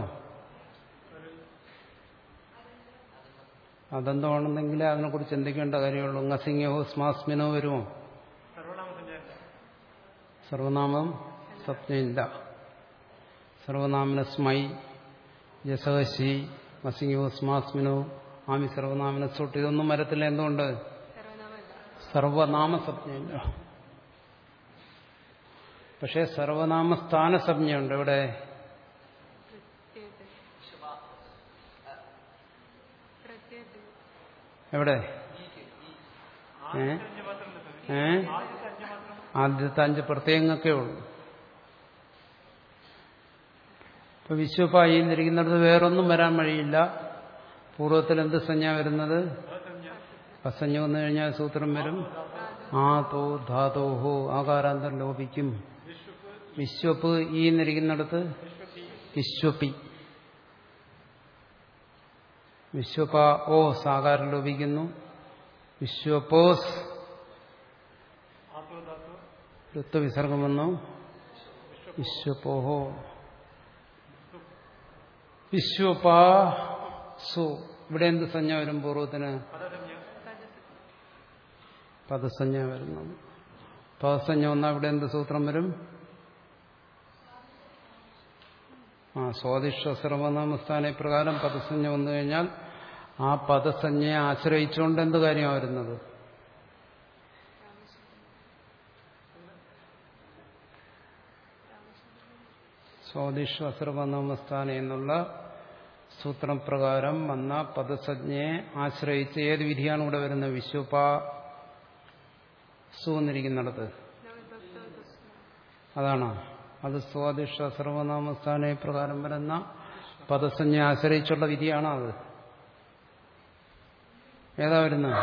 അതെന്താണെന്നെങ്കിൽ അതിനെക്കുറിച്ച് ചിന്തിക്കേണ്ട കാര്യമുള്ളൂ ngസിംഹോ സ്മാസ്മിനോ വരുമോ സർവനാമ സഞ്ജാരില്ല സർവനാമം സ്വപ്നയില്ല സർവനാമന സ്മൈ ജസഹശി മസിംഗോ സ്മാസ്മിനോ ആമി സർവനാമന സൊട്ട് ഇതൊന്നും വരത്തില്ല എന്തുകൊണ്ട് സർവനാമല്ല സർവനാമ സ്വപ്നയില്ല പക്ഷേ സർവനാമ സ്ഥാന സംജ്ഞയുണ്ട് ഇവിടെ പ്രത്യേകത പ്രത്യേകത എവിടെ ഏ അഞ്ച് മാത്രം ഉണ്ട്. ഏ ആദ്യത്തെ അഞ്ച് മാത്രം ആദ്യത്തെ അഞ്ച് പ്രത്യേകങ്ങൾക്കേ ഉള്ളൂ ഇപ്പൊ വിശ്വപായിരിക്കുന്നിടത്ത് വേറൊന്നും വരാൻ വഴിയില്ല പൂർവ്വത്തിൽ എന്ത് സംജ്ഞ വരുന്നത് അസഞ്ജ വന്നു കഴിഞ്ഞാൽ സൂത്രം വരും ആ തോ ധാതോഹോ ആകാരാന്തരം ലോപിക്കും വിശ്വപ്പ് ഈ എന്നിരിക്കുന്നിടത്ത് വിശ്വപി വിശ്വപ ഓ സാകാരം ലോപിക്കുന്നു വിശ്വപോസ് ആത്മ ധാതു ഋത്വവിസർഗം വന്നു വിശ്വപോഹോ വിശ്വപാസു ഇവിടെ എന്ത് സഞ്ജ വരും പൂർവ്വത്തിന് പദസഞ്ജ പദസഞ്ജ വരുന്നത് പദസഞ്ജ വന്നാൽ ഇവിടെ എന്ത് സൂത്രം വരും ആ സ്വാദിഷ്ട സർവനാമസ്ഥാന പ്രകാരം പദസഞ്ജ വന്നു കഴിഞ്ഞാൽ ആ പദസഞ്ജയെ ആശ്രയിച്ചുകൊണ്ട് എന്ത് കാര്യമാണ് വരുന്നത് സ്വാദിഷ്ട സർവനാമസ്ഥാന എന്നുള്ള സൂത്രപ്രകാരം വന്ന പദസജ്ഞയെ ആശ്രയിച്ച് ഏത് വിധിയാണ് ഇവിടെ വരുന്നത് വിശ്വപ സു എന്നിരിക്കുന്നിടത്ത് നവഭക്തോ തസ്മ അതാണോ അത് സ്വാദിഷ്ട സർവനാമസ്ഥാന പ്രകാരം വരുന്ന പദസഞ്ജയെ ആശ്രയിച്ചുള്ള വിധിയാണോ അത് ഏതാ വരുന്നത്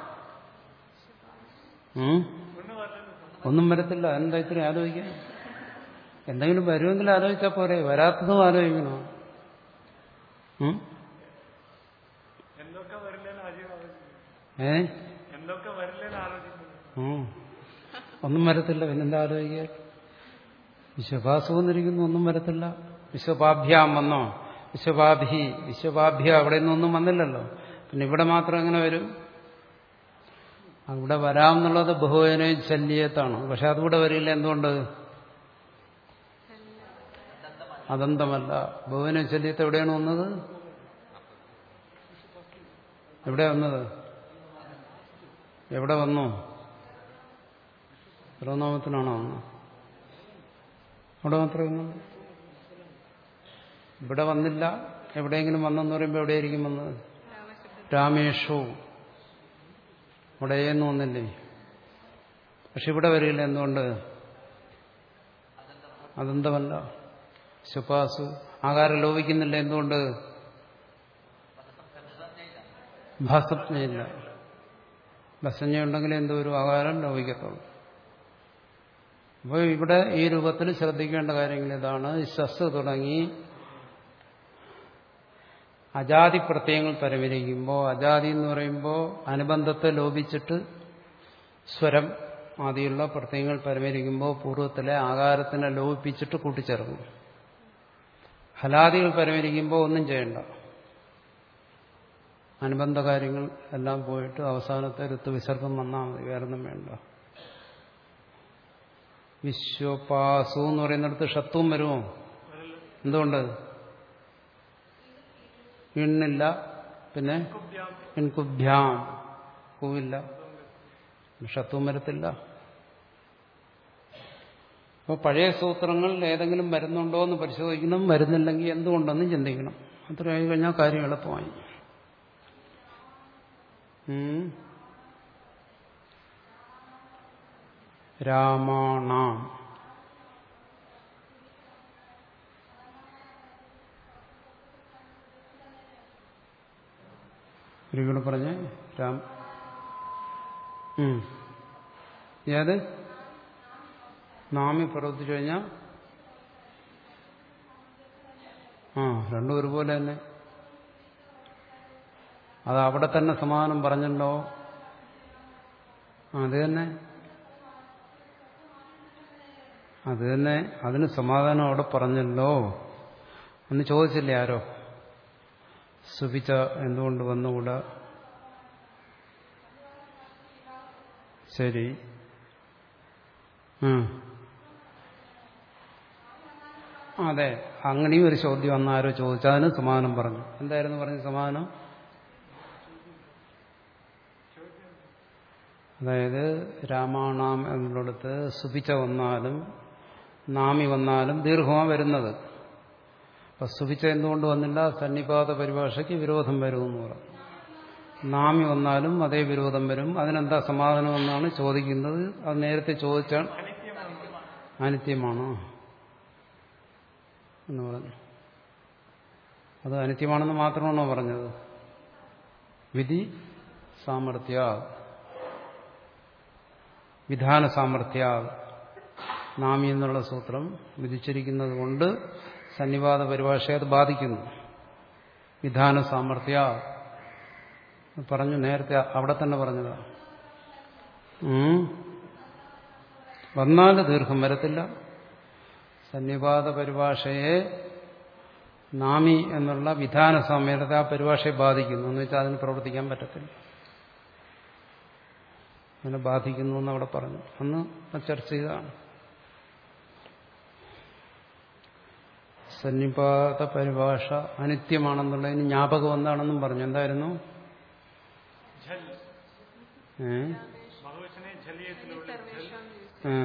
ഉം? ഒന്നും വരത്തില്ല എന്താ ഇത്ര ആലോചിക്കാൻ എന്തെങ്കിലും വരുമെങ്കിൽ ആലോചിച്ചാൽ പോരെ വരാത്തതും ആലോചിക്കണോ ഉം? എന്തൊക്കെ വരില്ലെന്ന് ആദ്യം ആലോചിക്കുന്നു ഏ എന്തൊക്കെ വരില്ലെന്ന് ആലോചിക്കുന്നു ഉം. ഒന്നും വരത്തില്ല പിന്നെന്താ ആലോചിക്കുക വിശ്വഭാസു വന്നിരിക്കുന്നു ഒന്നും വരത്തില്ല വിശ്വപാഭ്യാം വന്നോ വിശ്വപാഭി വിശ്വപാഭ്യ അവിടെ നിന്നൊന്നും വന്നില്ലല്ലോ പിന്നെ ഇവിടെ മാത്രം എങ്ങനെ വരും അവിടെ വരാമെന്നുള്ളത് ബഹുവന ശല്യത്താണ് പക്ഷെ അതുകൂടെ വരില്ല എന്തുകൊണ്ട് അദന്തമല്ല ബഹുവന ശല്യത്ത് എവിടെയാണ് വന്നത് എവിടെ വന്നത് എവിടെ വന്നു സർവനാമത്തിനാണോ വന്നത് അവിടെ മാത്രമേ വന്നുള്ളൂ ഇവിടെ വന്നില്ല എവിടെയെങ്കിലും വന്നെന്ന് പറയുമ്പോൾ എവിടെയായിരിക്കും വന്നത് രാമശബ്ദം രാമേഷു അവിടെയെന്ന് വന്നില്ലേ പക്ഷെ ഇവിടെ വരില്ല എന്തുകൊണ്ട് അതെന്തമല്ല ശുപാസു ആകാരം ലോപിക്കുന്നില്ല എന്തുകൊണ്ട് ഭസജ്ഞയില്ല ഭസഞ്ജ ഉണ്ടെങ്കിൽ എന്തോ ഒരു ആകാരം ലോപിക്കത്തുള്ളൂ അപ്പോൾ ഇവിടെ ഈ രൂപത്തിൽ ശ്രദ്ധിക്കേണ്ട കാര്യങ്ങൾ ഇതാണ് ശസ് തുടങ്ങി അജാതി പ്രത്യയങ്ങൾ പരമരിക്കുമ്പോൾ അജാതി എന്ന് പറയുമ്പോൾ അനുബന്ധത്തെ ലോപിച്ചിട്ട് സ്വരം ആദിയുള്ള പ്രത്യയങ്ങൾ പരമരിക്കുമ്പോൾ പൂർവ്വത്തിലെ ആകാരത്തിനെ ലോപിപ്പിച്ചിട്ട് കൂട്ടിച്ചേർക്കും ഹലാദികൾ പരമരിക്കുമ്പോൾ ഒന്നും ചെയ്യണ്ട അനുബന്ധ കാര്യങ്ങൾ എല്ലാം പോയിട്ട് അവസാനത്തെ ഋത്തുവിസർഗം വന്നാൽ മതി വേറൊന്നും വേണ്ട വിശ്വപാസു എന്ന് പറയുന്നിടത്ത് ഷത്വം വരുമോ എന്തുകൊണ്ട് ഇണ്ണില്ല പിന്നെ ഇൻകുഭ്യാം കൂവില്ല ഷത്വം വരത്തില്ല അപ്പോൾ പഴയ സൂത്രങ്ങളിൽ ഏതെങ്കിലും വരുന്നുണ്ടോ എന്ന് പരിശോധിക്കണം വരുന്നില്ലെങ്കിൽ എന്തുകൊണ്ടെന്ന് ചിന്തിക്കണം അത്രയായി കഴിഞ്ഞാൽ കാര്യം എളുപ്പമായി ഉം. രാമാണാം ഒരിക്കലും പറഞ്ഞ് രാം ഉം. ഏത് നാമി പ്രവർത്തിച്ചു കഴിഞ്ഞാൽ ആ രണ്ടും ഒരുപോലെ തന്നെ അത് അവിടെ തന്നെ സമാധാനം പറഞ്ഞല്ലോ അത് തന്നെ അത് തന്നെ അതിന് സമാധാനം അവിടെ പറഞ്ഞല്ലോ എന്ന് ചോദിച്ചില്ലേ ആരോ സുപിച്ച എന്തുകൊണ്ട് വന്നുകൂടാ ശരി ഉം. അതെ അങ്ങനെയും ഒരു ചോദ്യം വന്ന ആരോ ചോദിച്ചു അതിന് സമാധാനം പറഞ്ഞു എന്തായിരുന്നു പറഞ്ഞ സമാധാനം അതായത് രാമാണാം എന്നുള്ളിടത്ത് സുപിച്ച വന്നാലും നാമി വന്നാലും ദീർഘമാണ് വരുന്നത് അപ്പൊ സുപിച്ച എന്തുകൊണ്ട് വന്നില്ല സന്നിപാത പരിഭാഷയ്ക്ക് വിരോധം വരുമെന്ന് പറഞ്ഞു നാമി വന്നാലും അതേ വിരോധം വരും അതിനെന്താ സമാധാനം എന്നാണ് ചോദിക്കുന്നത് അത് നേരത്തെ ചോദിച്ചാൽ അനിത്യമാണോ എന്ന് പറഞ്ഞു അത് അനിത്യമാണെന്ന് മാത്രമാണോ പറഞ്ഞത് വിധി സാമർഥ്യ വിധാന സാമർഥ്യ നാമി എന്നുള്ള സൂത്രം വിധിച്ചിരിക്കുന്നത് കൊണ്ട് സന്നിവാദ പരിഭാഷയെ അത് ബാധിക്കുന്നു വിധാന സാമർഥ്യ പറഞ്ഞു നേരത്തെ അവിടെ തന്നെ പറഞ്ഞതാ ഉം. വന്നാൽ ദീർഘം വരത്തില്ല സന്നിവാദ പരിഭാഷയെ നാമി എന്നുള്ള വിധാന സാമ്യത ആ പരിഭാഷയെ ബാധിക്കുന്നു എന്ന് വെച്ചാൽ അതിന് പ്രവർത്തിക്കാൻ പറ്റത്തില്ല അതിനെ ബാധിക്കുന്നു എന്ന് അവിടെ പറഞ്ഞു അന്ന് ചർച്ച ചെയ്തതാണ് സന്നിപാത പരിഭാഷ അനിത്യമാണെന്നുള്ളതിന് ജ്ഞാപകം എന്താണെന്നും പറഞ്ഞു എന്തായിരുന്നു झल ഏ? ബഹുവചനെ ഝലിയത്തിലുള്ള ഝൽ സർവേഷാം യൂസ് ആ.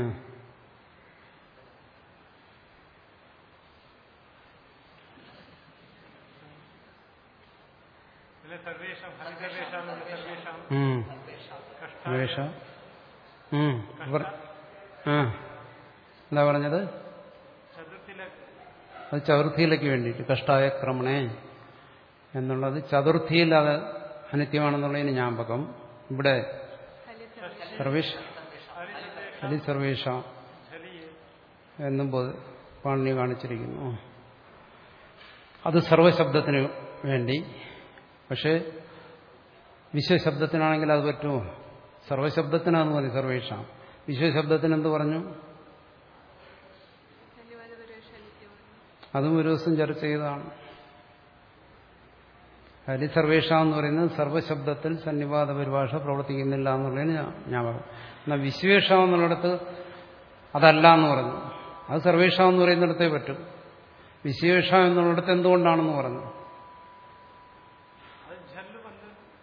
പിന്നെ സർവേഷാം ഹരിതർവേഷാം സർവേഷാം ഉം. കഷ്ടായ വേഷ ഉം. ഇവർ- ആ എന്താ പറഞ്ഞത് ചതുർത്ഥിലെ അത് ചതുർത്ഥിയിലേക്ക് വേണ്ടിയിട്ട് കഷ്ടായ ക്രമണേ എന്നുള്ളത് ചതുർത്ഥിയിൽ അത് അനിത്യമാണെന്നുള്ളതിന് ജ്ഞാപകം ഇവിടെ സർവേഷ് ഹരി സർവേഷ ഝലിയെ എന്നും ബോധ- പാണിനി കാണിച്ചിരിക്കുന്നു അത് സർവശബ്ദത്തിന് വേണ്ടി പക്ഷേ വിശ്വശബ്ദത്തിനാണെങ്കിൽ അത് പറ്റുമോ സർവശബ്ദത്തിനാന്ന് മതി സർവേഷ വിശ്വശബ്ദത്തിന് എന്ത് പറഞ്ഞു ധന്യവാദ പരിവേഷ നിത്യമാണ് അതും ഒരു ദിവസം ചർച്ച ചെയ്തതാണ് ഹരിസർവേഷ എന്ന് പറയുന്നത് സർവശബ്ദത്തിൽ സന്നിവാദ പരിഭാഷ പ്രവർത്തിക്കുന്നില്ല എന്നുള്ളതിന് ഞാ- ജ്ഞാപകം എന്നാൽ വിശ്വേഷ എന്നുള്ളിടത്ത് അതല്ല എന്ന് പറഞ്ഞു അത് സർവേഷ എന്ന് പറയുന്നിടത്തേ പറ്റും വിശേഷ എന്നുള്ളിടത്ത് എന്തുകൊണ്ടാണെന്ന് പറഞ്ഞു അത് ഝല്ല് വന്ന്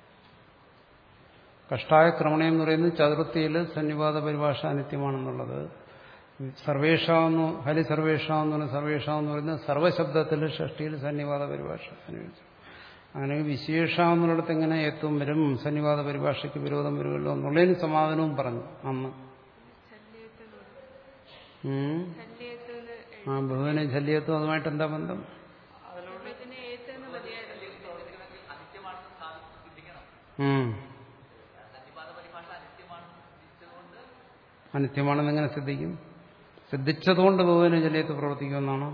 കഷ്ടായ ക്രമണം എന്ന് പറയുന്നത് ചതുർത്ഥിയിൽ സന്നിവാദ പരിഭാഷ അനിത്യമാണെന്നുള്ളത് സർവേഷ എന്ന് ഹരി സർവേഷ എന്ന് പറയുന്ന സർവേഷ എന്ന് പറയുന്നത് സർവശബ്ദത്തിൽ ഷഷ്ടിയിൽ സന്നിവാദ പരിഭാഷ അനുവദിച്ചു അങ്ങനെ വിശേഷ എന്നുള്ളിടത്ത് എങ്ങനെ എത്തും വരും സന്നിവാദ പരിഭാഷയ്ക്ക് വിരോധം വരുമല്ലോ എന്നുള്ളതിന് സമാധാനവും പറഞ്ഞു അന്ന് ശല്യത്തിനോട് ഉം. ശല്യത്തിന് ആ ബഹുവിനെ ശല്യത്തും അതുമായിട്ട് എന്താ ബന്ധം ഇതിന് ഏതെന്ന് മതിയായിരുന്നു അനിത്യമാണെന്ന് സ്ഥാപിച്ച് ചിന്തിക്കണം ഉം. സന്നിപാത പരിഭാഷ അനിത്യമാണെന്ന് ചിന്തിച്ചതുകൊണ്ട് അനിത്യമാണെന്ന് എങ്ങനെ സിദ്ധിക്കും സിദ്ധിച്ചതുകൊണ്ട് ബഹുവന ജലയത്ത് പ്രവർത്തിക്കുമെന്നാണ്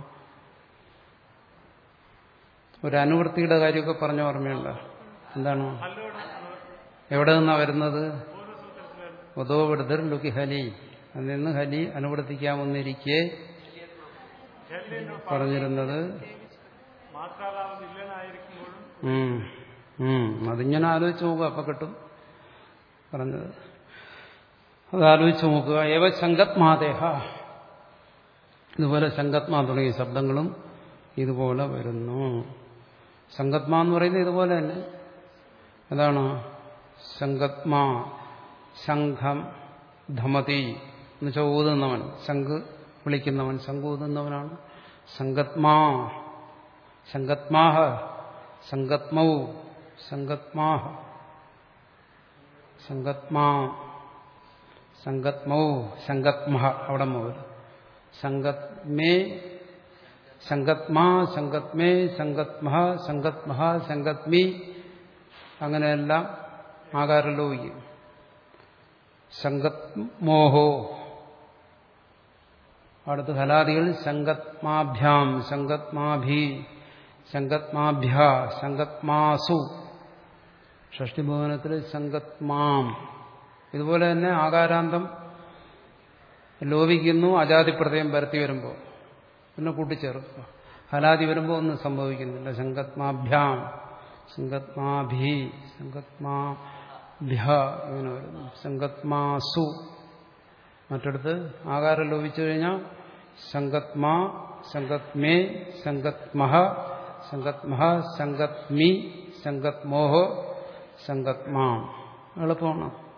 ഒരു അനുവൃത്തിയുടെ കാര്യമൊക്കെ പറഞ്ഞ ഓർമ്മയുണ്ട എന്താണ് എവിടെ നിന്നാ വരുന്നത് ഒതോ വിടുതർ ലുക്കി ഹലി അതിൽ നിന്ന് ഹലി അനുവർത്തിക്കാമെന്നിരിക്കെ പറഞ്ഞിരുന്നത് മാത്രാഭാവം ഇല്ലെന്നായിരിക്കുമ്പോഴും ഉം, ഉം, അതിങ്ങനെ ആലോചിച്ച് നോക്കുക അപ്പൊ കിട്ടും പറഞ്ഞത് അത് ആലോചിച്ച് നോക്കുക ഏവ ശങ്കത്മാദേഹ ഇതുപോലെ ശങ്കത്മാ തുടങ്ങിയ ശബ്ദങ്ങളും ഇതുപോലെ വരുന്നു ശങ്കത്മ എന്ന് പറയുന്നത് ഇതുപോലെ തന്നെ അതാണ് ശങ്കത്മാ ശംഖം ധമതി എന്ന് വെച്ചാൽ ഊതുന്നവൻ ശംഖ് വിളിക്കുന്നവൻ ശംഖ് ഊതുന്നവനാണ് ശങ്കത്മാ ശങ്കത്മാഹ ശങ്കത്മൗ ശങ്കത്മാഹ ശങ്കത്മാ ശങ്കത്മൗ ശങ്കത്മഹ അവിടെ മുതൽ ശങ്കത്മേ ശങ്കത്മാ ശങ്കത്മേ ശങ്കത്മഹ ശങ്കത്മഹ ശങ്കത്മി അങ്ങനെയെല്ലാം ആകാരം ലോപിക്കും ശങ്കത്മോഹോ അടുത്ത ഹലാദികൾ ശങ്കത്മാഭ്യാം ശങ്കത്മാഭി ശങ്കത്മാഭ്യ ശങ്കത്മാസു ഷഷ്ടിഭവനത്തിൽ ശങ്കത്മാം ഇതുപോലെ തന്നെ ആകാരാന്തം ലോപിക്കുന്നു അജാതിപ്രദയം പരത്തി വരുമ്പോൾ പിന്നെ കൂട്ടിച്ചേർക്കുക ഹലാദി വരുമ്പോൾ ഒന്നും സംഭവിക്കുന്നില്ല ശങ്കത്മാഭ്യാം ശങ്കത്മാഭി ശങ്കത്മാഭ്യ ഇങ്ങനെ വരുന്നു ശങ്കത്മാസു മറ്റടുത്ത് ആകാരം ലോപിച്ചു കഴിഞ്ഞാൽ ശങ്കത്മാ ശങ്കത്മേ ശങ്കത്മഹ ശങ്കത്മഹ ശങ്കത്മി ശങ്കത്മോഹ ശങ്കത്മാ എളുപ്പമാണ്